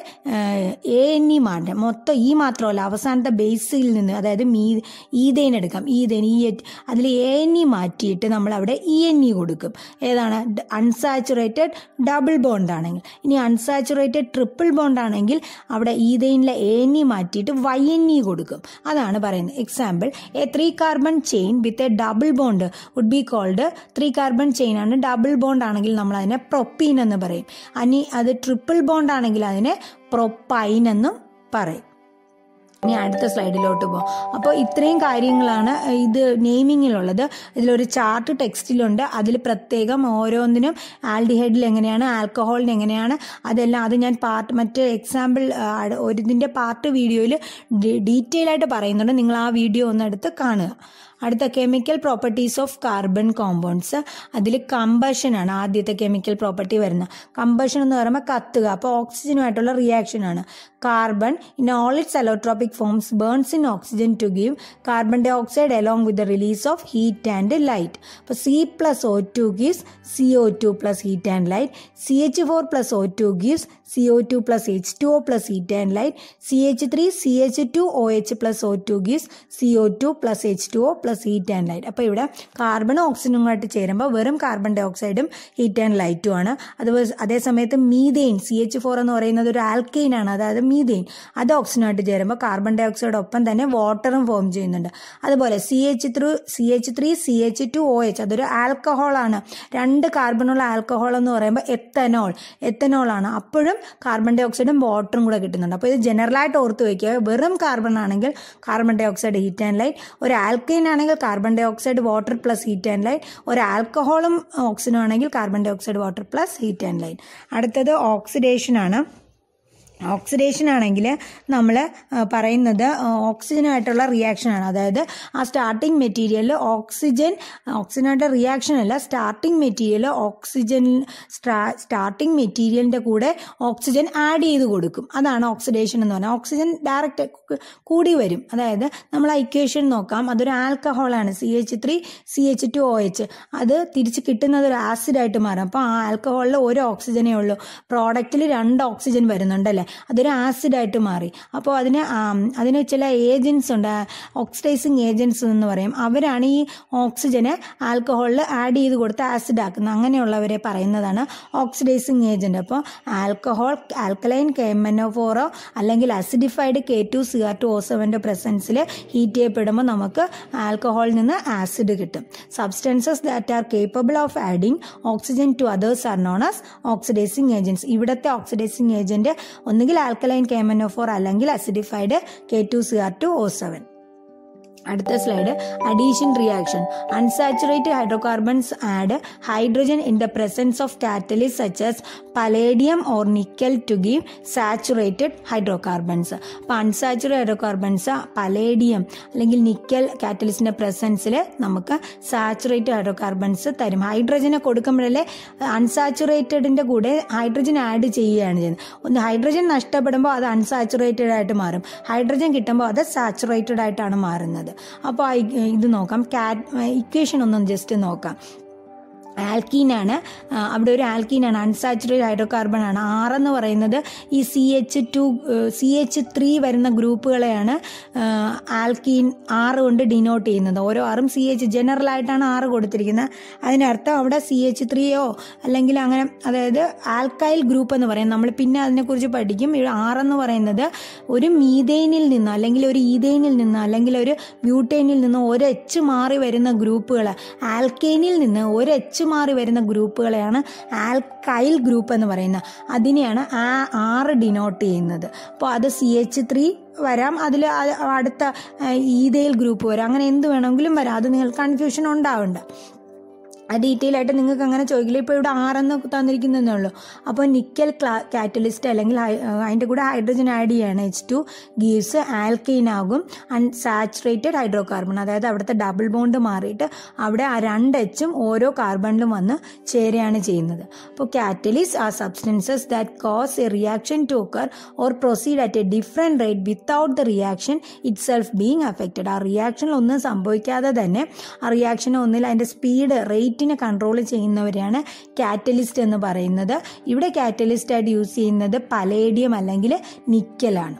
A N E മാറ്റം മൊത്തം ഈ മാത്രമല്ല അവസാനത്തെ ബേസിൽ നിന്ന് അതായത് മീ ഈതേൻ എടുക്കാം ഈതേൻ ഈ അതിൽ എ എൻ ഇ മാറ്റിയിട്ട് നമ്മൾ അവിടെ ഇ എൻ ഇ കൊടുക്കും ഏതാണ് അൺസാച്ചുറേറ്റഡ് ഡബിൾ ബോണ്ട് ആണെങ്കിൽ ഇനി അൺസാച്ചുറേറ്റഡ് ട്രിപ്പിൾ ബോണ്ട് ആണെങ്കിൽ അവിടെ ഈതേനിലെ എ എൻ ഇ മാറ്റിയിട്ട് വൈ എൻ ഇ കൊടുക്കും അതാണ് പറയുന്നത് example a three carbon chain with a double bond would be called three carbon chain ആണ് ഡബിൾ ബോണ്ട് ആണെങ്കിൽ നമ്മൾ അതിനെ പ്രൊപ്പീൻ എന്ന് പറയും അനി അത് ട്രിപ്പിൾ ബോണ്ട് ആണെങ്കിൽ അതിനെ പ്രൊപ്പൈൻ എന്നും പറയും ഇനി അടുത്ത സ്ലൈഡിലോട്ട് പോകാം അപ്പോൾ ഇത്രയും കാര്യങ്ങളാണ് ഇത് നെയിമിങ്ങിലുള്ളത് ഇതിലൊരു ചാർട്ട് ടെക്സ്റ്റിലുണ്ട് അതിൽ പ്രത്യേകം ഓരോന്നിനും ആൽഡിഹൈഡിൽ എങ്ങനെയാണ് ആൽക്കഹോളിന് എങ്ങനെയാണ് അതെല്ലാം അത് ഞാൻ പാർട്ട് മറ്റ് എക്സാമ്പിൾ ഒരു ഇതിൻ്റെ പാർട്ട് വീഡിയോയിൽ ഡീറ്റെയിൽ ആയിട്ട് പറയുന്നുണ്ട് നിങ്ങൾ ആ വീഡിയോ ഒന്ന് എടുത്ത് കാണുക അടുത്ത chemical properties of carbon compounds അതിൽ കമ്പഷൻ ആണ് ആദ്യത്തെ കെമിക്കൽ പ്രോപ്പർട്ടി വരുന്നത് കമ്പഷൻ എന്ന് പറയുമ്പോൾ കത്തുക അപ്പോൾ ഓക്സിജനുമായിട്ടുള്ള റിയാക്ഷൻ ആണ് carbon in all its allotropic forms burns in oxygen to give carbon dioxide along with the release of heat and light അപ്പോൾ C plus O two gives C O two plus heat and light C H four plus O two gives C O two plus H two O plus heat and light C H three C H two O H plus O two gives C O two plus H two O plus heat and light അപ്പോൾ ഇവിടെ carbon ഓക്സിജനുമായിട്ട് ചേരുമ്പോൾ വെറും carbon ഡൈ ഓക്സൈഡും heat and ലൈറ്റും ആണ് അത് അതേസമയത്ത് മീതെയിൻ സി എച്ച് ഫോർ എന്ന് പറയുന്നത് ഒരു ആൽക്കെയിൻ ആണ് അതായത് മീതെയിൻ അത് ഓക്സിജനുമായിട്ട് ചേരുമ്പോൾ കാർബൺ ഡൈ ഓക്സൈഡ് ഒപ്പം തന്നെ വാട്ടറും ഫോം ചെയ്യുന്നുണ്ട് അതുപോലെ C H three C H three C H two O H അതൊരു ആൽക്കഹോൾ ആണ് രണ്ട് കാർബണുള്ള ആൽക്കഹോൾ എന്ന് പറയുമ്പോൾ എത്തനോൾ എത്തനോൾ ആണ് അപ്പോഴും കാർബൺ ഡൈ ഓക്സൈഡും വാട്ടറും കൂടെ കിട്ടുന്നുണ്ട് അപ്പോൾ ഇത് ജനറലായിട്ട് ഓർത്ത് വയ്ക്കുക വെറും കാർബൺ ആണെങ്കിൽ carbon dioxide heat and light ഒരു ആൽക്കൈൻ ആണെങ്കിൽ carbon dioxide water plus heat and light ഒരു ആൽക്കഹോളും ഓക്സിജനും ആണെങ്കിൽ carbon dioxide water plus heat and light അടുത്തത് ഓക്സിഡേഷൻ ആണ് ഓക്സിഡേഷൻ ആണെങ്കിൽ നമ്മൾ പറയുന്നത് ഓക്സിജനായിട്ടുള്ള റിയാക്ഷനാണ് അതായത് ആ സ്റ്റാർട്ടിങ് മെറ്റീരിയലിൽ ഓക്സിജൻ ഓക്സിജനായിട്ട് റിയാക്ഷൻ അല്ല സ്റ്റാർട്ടിങ് മെറ്റീരിയൽ ഓക്സിജൻ സ്റ്റാർട്ടിങ് മെറ്റീരിയലിൻ്റെ കൂടെ ഓക്സിജൻ ആഡ് ചെയ്ത് കൊടുക്കും അതാണ് ഓക്സിഡേഷൻ എന്ന് പറഞ്ഞാൽ ഓക്സിജൻ ഡയറക്റ്റ് കൂടി വരും അതായത് നമ്മൾ ആ ഇക്വേഷൻ നോക്കാം അതൊരു ആൽക്കഹോളാണ് C H three C H two O H അത് തിരിച്ച് കിട്ടുന്നത് ഒരു ആസിഡായിട്ട് മാറും അപ്പോൾ ആ ആൽക്കഹോളിൽ ഒരു ഓക്സിജനേ ഉള്ളൂ പ്രോഡക്റ്റിൽ രണ്ട് ഓക്സിജൻ വരുന്നുണ്ടല്ലേ അതൊരു ആസിഡായിട്ട് മാറി അപ്പോൾ അതിന് അതിന് ചില ഏജൻസ് ഉണ്ട് ഓക്സിഡൈസിങ് ഏജൻസ് എന്ന് പറയും അവരാണ് ഈ ഓക്സിജന് ആൽക്കഹോളിൽ ആഡ് ചെയ്ത് കൊടുത്ത് ആസിഡ് ആക്കുന്നത് അങ്ങനെയുള്ളവരെ പറയുന്നതാണ് ഓക്സിഡൈസിങ് ഏജൻറ്റ് അപ്പോൾ alcohol alkaline K M N O ഫോറോ അല്ലെങ്കിൽ acidified K two C R two O സെവൻ്റെ പ്രസൻസിൽ ഹീറ്റ് ചെയ്യപ്പെടുമ്പോൾ നമുക്ക് ആൽക്കഹോളിൽ നിന്ന് ആസിഡ് കിട്ടും substances that are capable of adding oxygen to others are known as oxidising agents ഇവിടുത്തെ ഓക്സിഡൈസിങ് ഏജൻറ്റ് ഒന്നുകിൽ alkaline K M N O four അല്ലെങ്കിൽ acidified K two C R two O seven അടുത്ത slide addition reaction unsaturated hydrocarbons add hydrogen in the presence of catalysts such as palladium or nickel to give saturated hydrocarbons അപ്പോൾ unsaturated hydrocarbons palladium അല്ലെങ്കിൽ nickel കാറ്റലിസിൻ്റെ പ്രസൻസിൽ നമുക്ക് saturated hydrocarbons തരും ഹൈഡ്രജനെ കൊടുക്കുമ്പോഴല്ലേ അൺസാച്ചുറേറ്റഡിൻ്റെ കൂടെ hydrogen add ചെയ്യുകയാണ് ചെയ്യുന്നത് ഒന്ന് ഹൈഡ്രജൻ നഷ്ടപ്പെടുമ്പോൾ അത് അൺസാച്ചുറേറ്റഡ് ആയിട്ട് മാറും ഹൈഡ്രജൻ കിട്ടുമ്പോൾ അത് സാച്ചുറേറ്റഡ് ആയിട്ടാണ് മാറുന്നത് അപ്പോൾ ഇത് നോക്കാം കാറ്റ് ഇക്വേഷൻ ഒന്നും ജസ്റ്റ് നോക്കാം ആൽക്കീനാണ് അവിടെ ഒരു ആൽക്കീനാണ് അൺസാച്ചുറേറ്റഡ് ഹൈഡ്രോകാർബൺ ആണ് ആറെന്ന് പറയുന്നത് ഈ C H two C H three വരുന്ന ഗ്രൂപ്പുകളെയാണ് ആൽക്കീൻ ആറ് കൊണ്ട് ഡിനോട്ട് ചെയ്യുന്നത് ഓരോ ആറും സി എച്ച് ജനറൽ ആയിട്ടാണ് ആറ് കൊടുത്തിരിക്കുന്നത് അതിനർത്ഥം അവിടെ സി എച്ച് ത്രീയോ അല്ലെങ്കിൽ അങ്ങനെ അതായത് ആൽക്കൈൽ ഗ്രൂപ്പ് എന്ന് പറയും നമ്മൾ പിന്നെ അതിനെക്കുറിച്ച് പഠിക്കും ആറെന്ന് പറയുന്നത് ഒരു മീതേനിൽ നിന്ന് അല്ലെങ്കിൽ ഒരു ഈതേനിൽ നിന്ന് അല്ലെങ്കിൽ ഒരു ബ്യൂട്ടേനിൽ നിന്ന് ഒരു എച്ച് മാറി വരുന്ന ഗ്രൂപ്പുകൾ ആൽക്കേനിൽ നിന്ന് ഒരു എച്ച് മാറി വരുന്ന ഗ്രൂപ്പുകളെയാണ് ആൽക്കൈൽ ഗ്രൂപ്പ് എന്ന് പറയുന്നത് അതിനെയാണ് ആ ആറ് ഡിനോട്ട് ചെയ്യുന്നത് അപ്പോൾ അത് സി എച്ച് ത്രീ വരാം അതിൽ അടുത്ത ഈതയിൽ ഗ്രൂപ്പ് വരാം അങ്ങനെ എന്ത് വേണമെങ്കിലും വരാം അത് നിങ്ങൾക്ക് കൺഫ്യൂഷൻ ഉണ്ടാവണ്ട ഡീറ്റെയിൽ ആയിട്ട് നിങ്ങൾക്ക് അങ്ങനെ ചോദിക്കില്ല ഇപ്പോൾ ഇവിടെ ആറെന്ന് തന്നിരിക്കുന്നതേ ഉള്ളൂ അപ്പോൾ നിക്കൽ കാറ്റലിസ്റ്റ് അല്ലെങ്കിൽ അതിൻ്റെ കൂടെ ഹൈഡ്രജൻ ആഡ് ചെയ്യാണ് എച്ച് ടു ഗീവ്സ് ആൽക്കെയിൻ ആകും അൺസാച്ചുറേറ്റഡ് ഹൈഡ്രോകാർബൺ അതായത് അവിടുത്തെ ഡബിൾ ബോണ്ട് മാറിയിട്ട് അവിടെ ആ രണ്ട് എച്ചും ഓരോ കാർബണിലും വന്ന് ചേരുകയാണ് ചെയ്യുന്നത് അപ്പോൾ catalysts are substances that cause a reaction to occur or proceed at a different rate without the reaction itself being affected ആ റിയാക്ഷനിൽ ഒന്നും സംഭവിക്കാതെ തന്നെ ആ റിയാക്ഷൻ ഒന്നിൽ അതിൻ്റെ സ്പീഡ് റേറ്റ് റേറ്റിനെ കൺട്രോൾ ചെയ്യുന്നവരെയാണ് കാറ്റലിസ്റ്റ് എന്ന് പറയുന്നത് ഇവിടെ കാറ്റലിസ്റ്റ് ആയിട്ട് യൂസ് ചെയ്യുന്നത് പലേഡിയം അല്ലെങ്കിൽ നിക്കലാണ്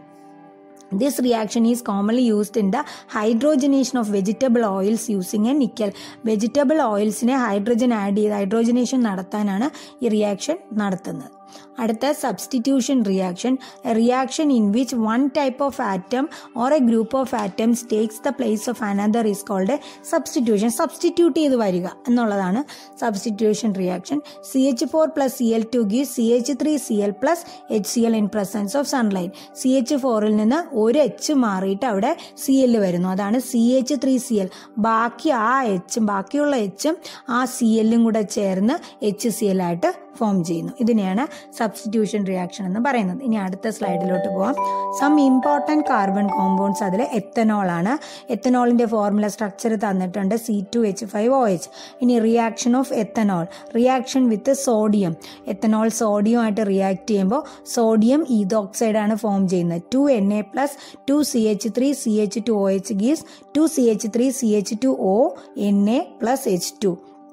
This reaction is commonly used in the hydrogenation of vegetable oils using a nickel. Vegetable ഓയിൽസിനെ ഹൈഡ്രജൻ ആഡ് ചെയ്ത് ഹൈഡ്രോജനേഷൻ നടത്താനാണ് ഈ റിയാക്ഷൻ നടത്തുന്നത് അടുത്ത substitution reaction reaction in which one type of atom or a group of atoms takes the place of another is called substitution substitute ചെയ്ത് വരിക എന്നുള്ളതാണ് substitution reaction C H four plus C L two give C H three C L plus H C L in presence of sunlight C H ഫോറിൽ നിന്ന് ഒരു H മാറിയിട്ട് അവിടെ C L വരുന്നു അതാണ് C H three C L ബാക്കി ആ എച്ചും ബാക്കിയുള്ള എച്ചും ആ സി എല്ലും കൂടെ ചേർന്ന് എച്ച് സി എൽ ആയിട്ട് ഫോം ചെയ്യുന്നു ഇതിനെയാണ് സബ്സ്റ്റിറ്റ്യൂഷൻ റിയാക്ഷൻ എന്ന് പറയുന്നത് ഇനി അടുത്ത സ്ലൈഡിലോട്ട് പോവാം സം ഇമ്പോർട്ടൻറ്റ് കാർബൺ കോമ്പൗണ്ട്സ് അതിൽ എത്തനോൾ ആണ് എത്തനോളിന്റെ ഫോർമുല സ്ട്രക്ചർ തന്നിട്ടുണ്ട് C two H five O H ഇനി reaction of ethanol reaction with sodium ethanol sodium ആയിട്ട് റിയാക്ട് ചെയ്യുമ്പോൾ സോഡിയം ഈതോക്സൈഡ് ആണ് ഫോം ചെയ്യുന്നത് two N A plus two C H three C H two O H gives two C H three C H two O N A plus H two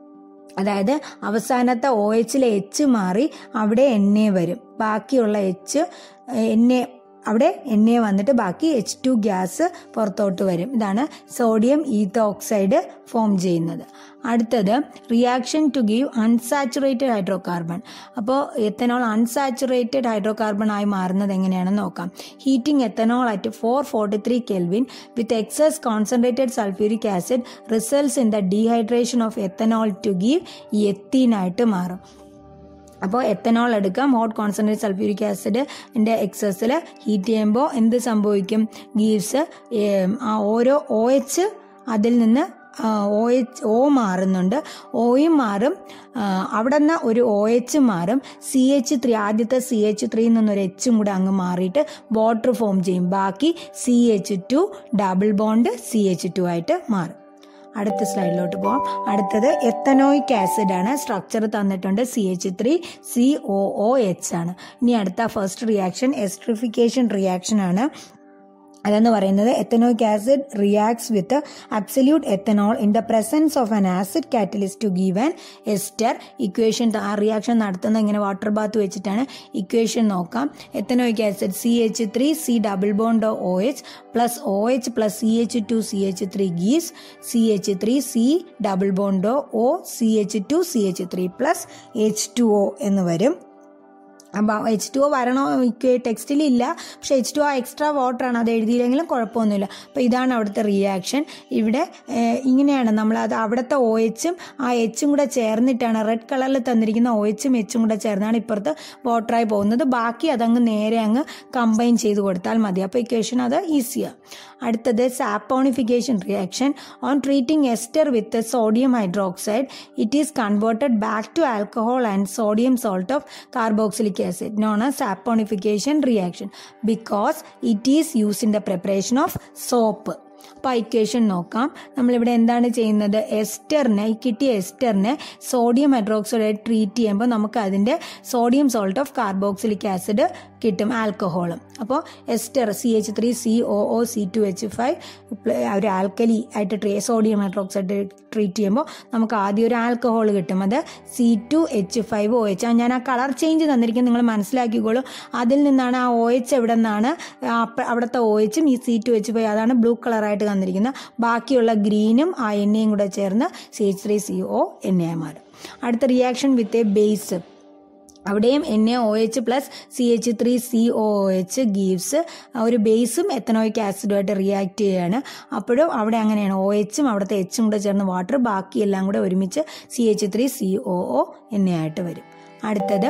അതായത് അവസാനത്തെ O എച്ചിലെ H മാറി അവിടെ N A വരും ബാക്കിയുള്ള H N A അവിടെ N A വന്നിട്ട് ബാക്കി H two gas പുറത്തോട്ട് വരും ഇതാണ് സോഡിയം ഈത്ത് ഓക്സൈഡ് ഫോം ചെയ്യുന്നത് അടുത്തത് reaction to give unsaturated hydrocarbon അപ്പോൾ എത്തനോൾ അൺസാച്ചുറേറ്റഡ് ഹൈഡ്രോ കാർബൺ ആയി മാറുന്നത് എങ്ങനെയാണെന്ന് നോക്കാം heating ethanol at four forty three kelvin with excess concentrated sulphuric acid results in the dehydration of ethanol to give എത്തീനായിട്ട് മാറും അപ്പോൾ എത്തനോൾ എടുക്കാം hot concentrate sulphuric ആസിഡിൻ്റെ എക്സസിൽ ഹീറ്റ് ചെയ്യുമ്പോൾ എന്ത് സംഭവിക്കും ഗീവ്സ് ആ ഓരോ ഒ എച്ച് അതിൽ നിന്ന് ഒ എച്ച് ഒ മാറുന്നുണ്ട് ഒയും മാറും അവിടെ നിന്ന് ഒരു ഒ എച്ച് മാറും സി എച്ച് ത്രീ ആദ്യത്തെ സി എച്ച് ത്രീയിൽ നിന്നൊരു എച്ചും കൂടെ അങ്ങ് മാറിയിട്ട് വാട്ടർ ഫോം ചെയ്യും ബാക്കി C H two double bond C H two ആയിട്ട് മാറും അടുത്ത സ്ലൈഡിലോട്ട് പോകാം അടുത്തത് എത്തനോയിക് ആസിഡ് ആണ് സ്ട്രക്ചർ തന്നിട്ടുണ്ട് C H three C O O H ആണ് ഇനി അടുത്ത ഫസ്റ്റ് റിയാക്ഷൻ എസ്ട്രിഫിക്കേഷൻ റിയാക്ഷൻ ആണ് അതെന്ന് പറയുന്നത് ethanoic acid reacts with absolute ethanol in the presence of an acid catalyst to give an ester equation ആ reaction നടത്തുന്ന ഇങ്ങനെ വാട്ടർ ബാത്ത് വെച്ചിട്ടാണ് ഇക്വേഷൻ നോക്കാം ethanoic acid C H three C double bond O H plus O H plus C H two C H three gives C H three C double bond O C H two C H three plus H two O എന്ന് വരും അപ്പോൾ H two O വരണോ ടെക്സ്റ്റിൽ ഇല്ല പക്ഷെ H two O extra വാട്ടറാണ് അത് എഴുതിയില്ലെങ്കിലും കുഴപ്പമൊന്നുമില്ല അപ്പോൾ ഇതാണ് അവിടുത്തെ റിയാക്ഷൻ ഇവിടെ ഇങ്ങനെയാണ് നമ്മൾ അത് അവിടുത്തെ ഒ എച്ചും ആ എച്ചും കൂടെ ചേർന്നിട്ടാണ് റെഡ് കളറിൽ തന്നിരിക്കുന്ന ഒ എച്ചും എച്ചും കൂടെ ചേർന്നാണ് ഇപ്പുറത്ത് വാട്ടറായി പോകുന്നത് ബാക്കി അതങ്ങ് നേരെ അങ്ങ് കമ്പൈൻ ചെയ്ത് കൊടുത്താൽ മതി അപ്പോൾ ഇക്വേഷൻ അത് ഈസിയാണ് അടുത്തത് saponification reaction on treating ester with sodium hydroxide it is converted back to alcohol and sodium salt of carboxylic acid known as saponification reaction because it is used in the preparation of soap. അപ്പോൾ equation നോക്കാം നമ്മളിവിടെ എന്താണ് ചെയ്യുന്നത് എസ്റ്ററിനെ ഈ കിട്ടിയ എസ്റ്ററിനെ sodium hydroxide treat ചെയ്യുമ്പോൾ നമുക്ക് അതിൻ്റെ sodium salt of carboxylic acid കിട്ടും ആൽക്കഹോളും അപ്പോൾ ester C H three C O O C two H five ഒരു ആൽക്കലി ആയിട്ട് ട്രീ സോഡിയം ഹൈഡ്രോക്സൈഡ് ട്രീറ്റ് ചെയ്യുമ്പോൾ നമുക്ക് ആദ്യം ഒരു ആൽക്കഹോൾ കിട്ടും അത് C two H five O H ഞാൻ ആ കളർ ചേഞ്ച് തന്നിരിക്കും നിങ്ങൾ മനസ്സിലാക്കിക്കോളൂ അതിൽ നിന്നാണ് ആ ഒ എച്ച് എവിടെ നിന്നാണ് അവിടുത്തെ ഒ എച്ചും ഈ സി ടു എച്ച് ഫൈവ് അതാണ് ബ്ലൂ കളറായിട്ട് തന്നിരിക്കുന്നത് ബാക്കിയുള്ള ഗ്രീനും ആ എണ്ണയും കൂടെ ചേർന്ന് C H three C O എണ്ണയായി മാറും അടുത്ത റിയാക്ഷൻ വിത്ത് എ ബേസ് അവിടെയും N A O H plus C H three C O H gives ഒരു ബേസും എത്തനോയിക് ആസിഡുമായിട്ട് റിയാക്ട് ചെയ്യുകയാണ് അപ്പോഴും അവിടെ അങ്ങനെയാണ് ഒ എച്ചും അവിടുത്തെ എച്ചും കൂടെ ചേർന്ന് വാട്ടർ ബാക്കി എല്ലാം കൂടെ ഒരുമിച്ച് C H three C O O എണ്ണയായിട്ട് വരും അടുത്തത്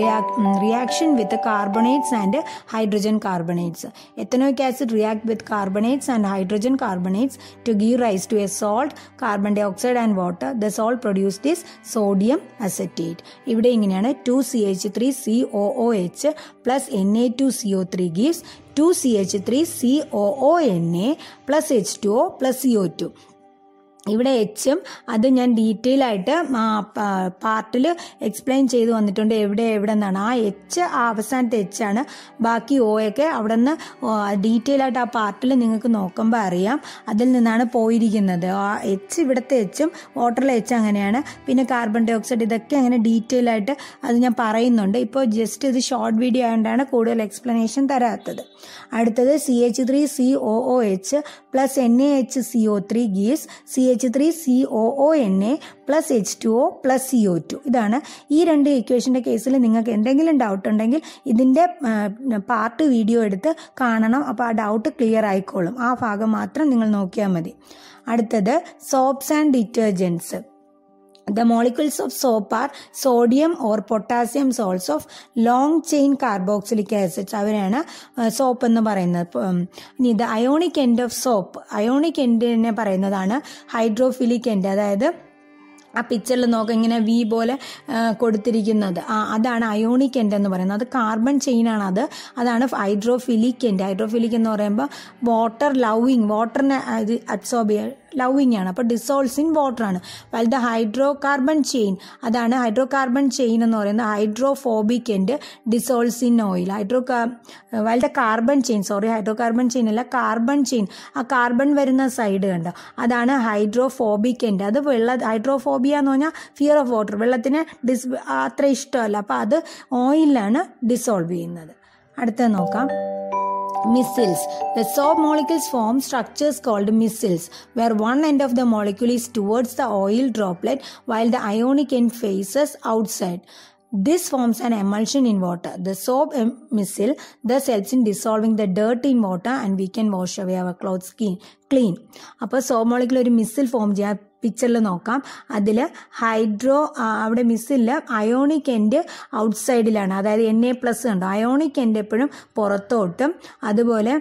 reaction with carbonates and hydrogen carbonates ethanoic acid react with carbonates and hydrogen carbonates to give rise to a salt carbon dioxide and water the salt produce this sodium acetate ഇവിടെ ഇങ്ങനെയാണ് two C H three C O O H plus N A two C O three gives two C H three C O O N A plus H two O plus C O two ഇവിടെ എച്ചും അത് ഞാൻ detail ആയിട്ട് പാർട്ടിൽ explain ചെയ്ത് വന്നിട്ടുണ്ട് എവിടെ എവിടെ നിന്നാണ് ആ എച്ച് ആ അവസാനത്തെ എച്ചാണ് ബാക്കി ഒ ഒക്കെ അവിടെ നിന്ന് ഡീറ്റെയിൽ ആയിട്ട് ആ പാർട്ടിൽ നിങ്ങൾക്ക് നോക്കുമ്പോൾ അറിയാം അതിൽ നിന്നാണ് പോയിരിക്കുന്നത് ആ എച്ച് ഇവിടുത്തെ എച്ചും വാട്ടറിലെ എച്ച് അങ്ങനെയാണ് പിന്നെ കാർബൺ ഡൈ ഓക്സൈഡ് ഇതൊക്കെ അങ്ങനെ ഡീറ്റെയിൽ ആയിട്ട് അത് ഞാൻ പറയുന്നുണ്ട് ഇപ്പോൾ ജസ്റ്റ് ഇത് ഷോർട്ട് വീഡിയോ ആയതുകൊണ്ടാണ് കൂടുതൽ എക്സ്പ്ലനേഷൻ തരാത്തത് അടുത്തത് C H three C O O H plus N A H C O three gives C H three C O O N A plus H two O plus C O two ഇതാണ് ഈ രണ്ട് ഇക്വേഷൻ്റെ കേസിൽ നിങ്ങൾക്ക് എന്തെങ്കിലും doubt ഉണ്ടെങ്കിൽ ഇതിൻ്റെ part video എടുത്ത് കാണണം അപ്പോൾ ആ ഡൗട്ട് ക്ലിയർ ആയിക്കോളും ആ ഭാഗം മാത്രം നിങ്ങൾ നോക്കിയാൽ മതി അടുത്തത് soaps and detergents The molecules of soap are sodium or potassium salts of long chain carboxylic acids അവരാണ് സോപ്പ് എന്ന് പറയുന്നത് ഇനി ഇത് ionic end of soap ionic എൻഡിനെ പറയുന്നതാണ് ഹൈഡ്രോഫിലിക് എൻഡ് അതായത് ആ പിക്ചറിൽ നോക്കുക ഇങ്ങനെ വി പോലെ കൊടുത്തിരിക്കുന്നത് ആ അതാണ് അയോണിക് എൻഡ് എന്ന് പറയുന്നത് അത് കാർബൺ ചെയിനാണ് അത് അതാണ് ഹൈഡ്രോഫിലിക് എൻഡ് ഹൈഡ്രോഫിലിക് എന്ന് പറയുമ്പോൾ വാട്ടർ ലവിങ് വാട്ടറിനെ ഇത് അബ്സോർബ് ചെയ്യുക ലവിങ് ആണ് അപ്പോൾ ഡിസോൾസ് ഇൻ വാട്ടർ ആണ് while the hydrocarbon chain അതാണ് ഹൈഡ്രോ കാർബൺ ചെയിൻ എന്ന് പറയുന്നത് hydrophobic end dissolves in oil hydro while the carbon chain sorry hydrocarbon chain അല്ല കാർബൺ ചെയിൻ ആ കാർബൺ വരുന്ന സൈഡ് കണ്ടോ അതാണ് ഹൈഡ്രോഫോബിക് എൻഡ് അത് വെള്ള ഹൈഡ്രോഫോബിയ എന്ന് പറഞ്ഞാൽ ഫിയർ ഓഫ് വാട്ടർ വെള്ളത്തിന് ഡിസ് അത്ര ഇഷ്ടമല്ല അപ്പോൾ അത് ഓയിലാണ് ഡിസോൾവ് ചെയ്യുന്നത് അടുത്തത് നോക്കാം Missile. The soap molecules form structures called missile, where one end of the molecule is towards the oil droplet while the ionic end faces outside. This forms an emulsion in water. The soap missile thus helps in dissolving the dirt in water and we can wash away our clothes clean. അപ്പോൾ soap molecule ഒരു micelle form ചെയ്യാം പിക്ചറിൽ നോക്കാം അതിൽ hydro അവിടെ മിസ്സില്ല ionic end ഔട്ട്സൈഡിലാണ് അതായത് N A plus ഉണ്ട് അയോണിക് എൻഡ് എപ്പോഴും പുറത്തോട്ടും അതുപോലെ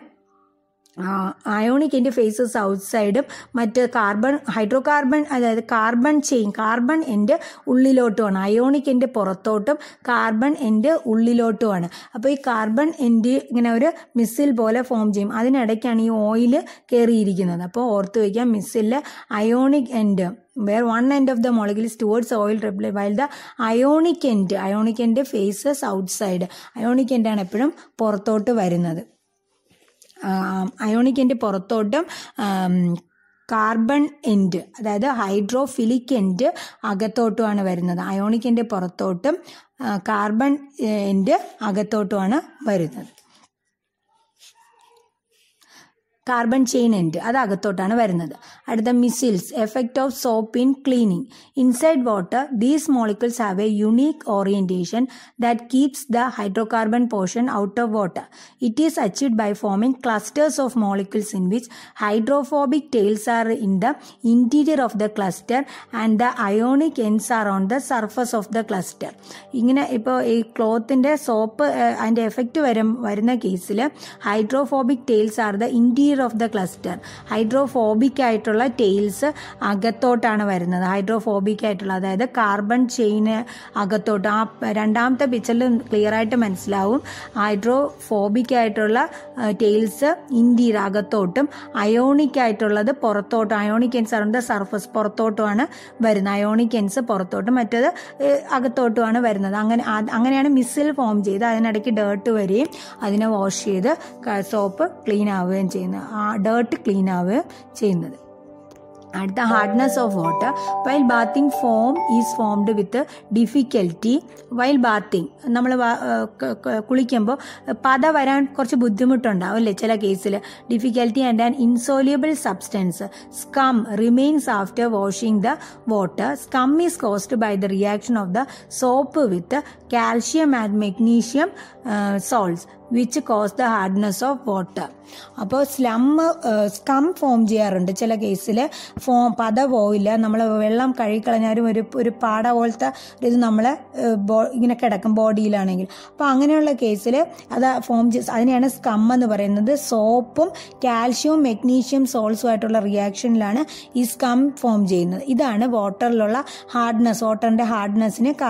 അയോണിക് എൻ്റെ ഫേസസ് ഔട്ട്സൈഡും മറ്റ് കാർബൺ ഹൈഡ്രോ കാർബൺ അതായത് കാർബൺ ചെയിൻ കാർബൺ എൻ്റെ ഉള്ളിലോട്ടുമാണ് അയോണിക് എൻ്റെ പുറത്തോട്ടും കാർബൺ എൻ്റെ ഉള്ളിലോട്ടുമാണ് അപ്പോൾ ഈ കാർബൺ എൻ്റെ ഇങ്ങനെ ഒരു മിസ്സിൽ പോലെ ഫോം ചെയ്യും അതിനിടയ്ക്കാണ് ഈ ഓയിൽ കയറിയിരിക്കുന്നത് അപ്പോൾ ഓർത്ത് വയ്ക്കാം micelle ionic end where one end of the molecule is towards oil reply while the ionic end ionic end faces outside ionic end ആണ് എപ്പോഴും പുറത്തോട്ട് വരുന്നത് അയോണിക് എൻഡ് പുറത്തോട്ടും കാർബൺ എൻഡ് അതായത് ഹൈഡ്രോഫിലിക് എൻഡ് അകത്തോട്ടുമാണ് വരുന്നത് അയോണിക് എൻഡ് പുറത്തോട്ടും carbon end അകത്തോട്ടുമാണ് വരുന്നത് കാർബൺ ചെയിൻ എൻഡ് അത് അകത്തോട്ടാണ് വരുന്നത് അടുത്ത micelles effect of soap in cleaning inside water these molecules have a unique orientation that keeps the hydrocarbon portion out of water it is achieved by forming clusters of molecules in which hydrophobic tails are in the interior of the cluster and the ionic ends are on the surface of the cluster ഇങ്ങനെ ഇപ്പോൾ ഈ ക്ലോത്തിൻ്റെ soap അതിൻ്റെ effect വരും വരുന്ന കേസിൽ hydrophobic tails are the interior of the cluster hydrophobic ആയിട്ടുള്ള tails അകത്തോട്ടാണ് വരുന്നത് ഹൈഡ്രോഫോബിക് ആയിട്ടുള്ള അതായത് കാർബൺ ചെയിന് അകത്തോട്ട് ആ രണ്ടാമത്തെ പിക്ചറിൽ ക്ലിയർ ആയിട്ട് മനസ്സിലാവും ഹൈഡ്രോഫോബിക് ആയിട്ടുള്ള ടെയിൽസ് ഇന്ത്യയിൽ അകത്തോട്ടും അയോണിക് ആയിട്ടുള്ളത് പുറത്തോട്ടും അയോണിക് എൻസ് അറിയുന്നത് സർഫസ് പുറത്തോട്ടുമാണ് വരുന്നത് അയോണിക് എൻസ് പുറത്തോട്ടും മറ്റത് അകത്തോട്ടുമാണ് വരുന്നത് അങ്ങനെ അങ്ങനെയാണ് മിസ്സിൽ ഫോം ചെയ്ത് അതിനിടയ്ക്ക് ഡേർട്ട് വരികയും അതിനെ വാഷ് ചെയ്ത് സോപ്പ് ക്ലീൻ ആവുകയും ചെയ്യുന്നത് ആ ഡേർട്ട് ക്ലീൻ ആവുകയും ചെയ്യുന്നത് അടുത്ത hardness of water while bathing foam is formed with difficulty while bathing നമ്മൾ കുളിക്കുമ്പോൾ പത വരാൻ കുറച്ച് ബുദ്ധിമുട്ടുണ്ടാവും അല്ലേ ചില കേസിൽ difficulty and an insoluble substance scum remains after washing the water scum is caused by the reaction of the soap with calcium and magnesium salts which cause the hardness of water അപ്പോൾ സ്ലം scum form ചെയ്യാറുണ്ട് ചില കേസിൽ form പത പോയില്ല നമ്മൾ വെള്ളം കഴുകിക്കളഞ്ഞാലും ഒരു ഒരു പാട പോലത്തെ ഇത് നമ്മൾ ഇങ്ങനെ കിടക്കും ബോഡിയിലാണെങ്കിൽ അപ്പോൾ അങ്ങനെയുള്ള കേസിൽ അത് ഫോം അതിനെയാണ് സ്കം എന്ന് പറയുന്നത് സോപ്പും കാൽഷ്യവും മെഗ്നീഷ്യം സോൾസും ആയിട്ടുള്ള റിയാക്ഷനിലാണ് ഈ സ്കം ഫോം ചെയ്യുന്നത് ഇതാണ് വാട്ടറിലുള്ള ഹാർഡ്നെസ് വാട്ടറിൻ്റെ ഹാർഡ്നെസ്സിന് കാരണം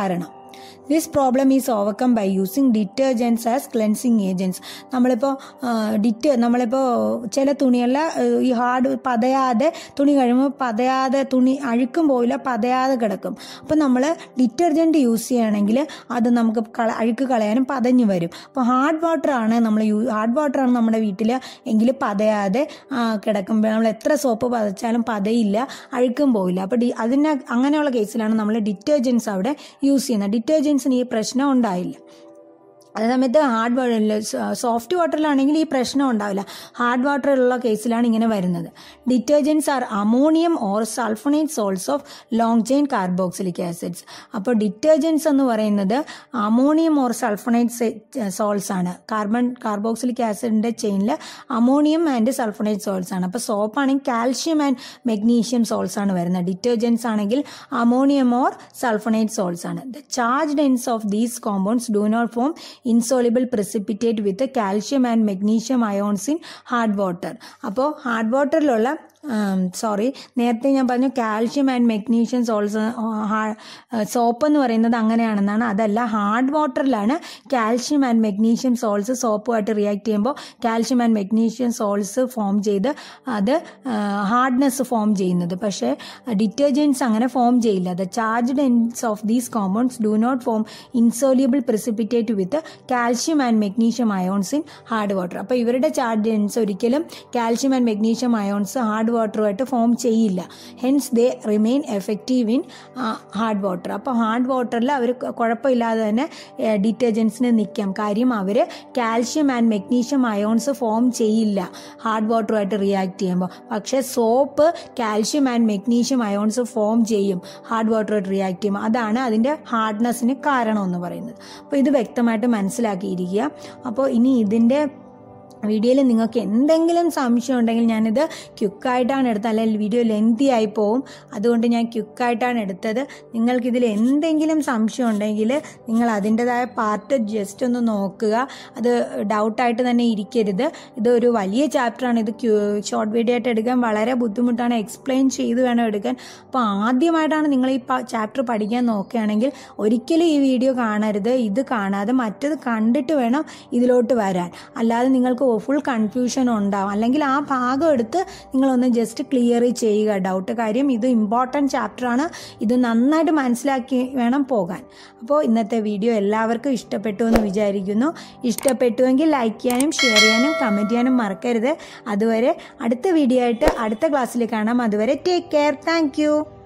this problem is overcome by using detergents as cleansing agents നമ്മളിപ്പോൾ ഡിറ്റ നമ്മളിപ്പോൾ ചില തുണികളിൽ ഈ ഹാർഡ് പതയാതെ തുണി കഴിയുമ്പോൾ പതയാതെ തുണി അഴുക്കും പോയില്ല പതയാതെ കിടക്കും അപ്പം നമ്മൾ ഡിറ്റർജൻറ്റ് യൂസ് ചെയ്യുകയാണെങ്കിൽ അത് നമുക്ക് കള അഴുക്ക് കളയാനും പതഞ്ഞു വരും അപ്പോൾ ഹാർഡ് വാട്ടറാണ് നമ്മൾ യൂ ഹാർഡ് വാട്ടറാണ് നമ്മുടെ വീട്ടിൽ എങ്കിൽ പതയാതെ കിടക്കുമ്പോൾ നമ്മൾ എത്ര സോപ്പ് പതച്ചാലും പതയില്ല അഴുക്കും പോയില്ല അപ്പോൾ ഡി അതിന് അങ്ങനെയുള്ള കേസിലാണ് നമ്മൾ ഡിറ്റർജൻസ് അവിടെ യൂസ് ചെയ്യുന്നത് ഡിറ്റർജൻസിന് ഈ പ്രശ്നം ഉണ്ടായില്ല അതേ സമയത്ത് ഹാർഡ് വാട്ടറിൽ സോഫ്റ്റ് വാട്ടറിലാണെങ്കിൽ ഈ പ്രശ്നം ഉണ്ടാവില്ല ഹാർഡ് വാട്ടറിലുള്ള കേസിലാണ് ഇങ്ങനെ വരുന്നത് detergents are ammonium or sulphonate salts of long chain carboxylic acids അപ്പോൾ ഡിറ്റർജൻസ് എന്ന് പറയുന്നത് അമോണിയം ഓർ സൾഫണേറ്റ് സോൾസ് ആണ് കാർബൺ കാർബോക്സിലിക് ആസിഡിൻ്റെ ചെയിനിൽ അമോണിയം ആൻഡ് സൾഫണേറ്റ് സോൾസ് ആണ് അപ്പോൾ സോപ്പ് ആണെങ്കിൽ കാൽഷ്യം ആൻഡ് മെഗ്നീഷ്യം സോൾസ് ആണ് വരുന്നത് ഡിറ്റർജൻസ് ആണെങ്കിൽ അമോണിയം ഓർ സൾഫണേറ്റ് സോൾസ് ആണ് ദ ചാർജ് ഡെൻസ് of these compounds do not form insoluble precipitate with calcium and magnesium ions in hard water അപ്പോൾ hard വാട്ടറിലുള്ള സോറി നേരത്തെ ഞാൻ പറഞ്ഞു calcium and magnesium salts soap എന്ന് പറയുന്നത് അങ്ങനെയാണെന്നാണ് അതല്ല ഹാർഡ് വാട്ടറിലാണ് കാൽഷ്യം ആൻഡ് മെഗ്നീഷ്യം സോൾസ് സോപ്പുമായിട്ട് റിയാക്ട് ചെയ്യുമ്പോൾ calcium and magnesium salts form ചെയ്ത് അത് ഹാർഡ്നെസ് ഫോം ചെയ്യുന്നത് പക്ഷേ ഡിറ്റർജൻസ് അങ്ങനെ ഫോം ചെയ്യില്ല the charged ends of these compounds do not form insoluble precipitate with calcium and magnesium ions in hard water അപ്പോൾ ഇവരുടെ ചാർജ് എൻഡ്സ് ഒരിക്കലും calcium and magnesium ions hard വാട്ടറുമായിട്ട് ഫോം ചെയ്യില്ല hence they remain effective in hard water അപ്പോൾ hard വാട്ടറിൽ അവർ കുഴപ്പമില്ലാതെ തന്നെ ഡിറ്റർജൻസിന് നിൽക്കാം കാര്യം അവർ calcium and magnesium ions form ചെയ്യില്ല ഹാർഡ് വാട്ടറുമായിട്ട് റിയാക്ട് ചെയ്യുമ്പോൾ പക്ഷേ soap calcium and magnesium ions form ചെയ്യും ഹാർഡ് വാട്ടറുമായിട്ട് റിയാക്ട് ചെയ്യുമ്പോൾ അതാണ് അതിൻ്റെ ഹാർഡ്നെസ്സിന് കാരണം എന്ന് പറയുന്നത് അപ്പോൾ ഇത് വ്യക്തമായിട്ട് മനസ്സിലാക്കിയിരിക്കുക അപ്പോൾ ഇനി ഇതിൻ്റെ വീഡിയോയിൽ നിങ്ങൾക്ക് എന്തെങ്കിലും സംശയം ഉണ്ടെങ്കിൽ ഞാനിത് ക്യുക്കായിട്ടാണ് എടുത്തത് അല്ലെങ്കിൽ വീഡിയോ ലെങ്തി ആയി പോവും അതുകൊണ്ട് ഞാൻ ക്യുക്കായിട്ടാണ് എടുത്തത് നിങ്ങൾക്കിതിൽ എന്തെങ്കിലും സംശയം ഉണ്ടെങ്കിൽ നിങ്ങൾ അതിൻ്റെതായ പാർട്ട് ജസ്റ്റ് ഒന്ന് നോക്കുക അത് ഡൗട്ടായിട്ട് തന്നെ ഇരിക്കരുത് ഇത് ഒരു വലിയ ചാപ്റ്ററാണ് ഇത് ക്യൂ ഷോർട്ട് വീഡിയോ ആയിട്ട് എടുക്കാൻ വളരെ ബുദ്ധിമുട്ടാണ് എക്സ്പ്ലെയിൻ ചെയ്ത് വേണം എടുക്കാൻ അപ്പോൾ ആദ്യമായിട്ടാണ് നിങ്ങൾ ഈ ചാപ്റ്റർ പഠിക്കാൻ നോക്കുകയാണെങ്കിൽ ഒരിക്കലും ഈ വീഡിയോ കാണരുത് ഇത് കാണാതെ മറ്റത് കണ്ടിട്ട് വേണം ഇതിലോട്ട് വരാൻ അല്ലാതെ നിങ്ങൾക്ക് ഫുൾ കൺഫ്യൂഷൻ ഉണ്ടാവും അല്ലെങ്കിൽ ആ ഭാഗം എടുത്ത് നിങ്ങളൊന്ന് ജസ്റ്റ് ക്ലിയർ ചെയ്യുക ഡൗട്ട് കാര്യം ഇത് ഇമ്പോർട്ടൻറ്റ് ചാപ്റ്ററാണ് ഇത് നന്നായിട്ട് മനസ്സിലാക്കി വേണം പോകാൻ അപ്പോൾ ഇന്നത്തെ വീഡിയോ എല്ലാവർക്കും ഇഷ്ടപ്പെട്ടു എന്ന് വിചാരിക്കുന്നു ഇഷ്ടപ്പെട്ടുവെങ്കിൽ ലൈക്ക് ചെയ്യാനും ഷെയർ ചെയ്യാനും കമൻറ്റ് ചെയ്യാനും മറക്കരുത് അതുവരെ അടുത്ത വീഡിയോ ആയിട്ട് അടുത്ത ക്ലാസ്സിൽ കാണാം അതുവരെ ടേക്ക് കെയർ താങ്ക്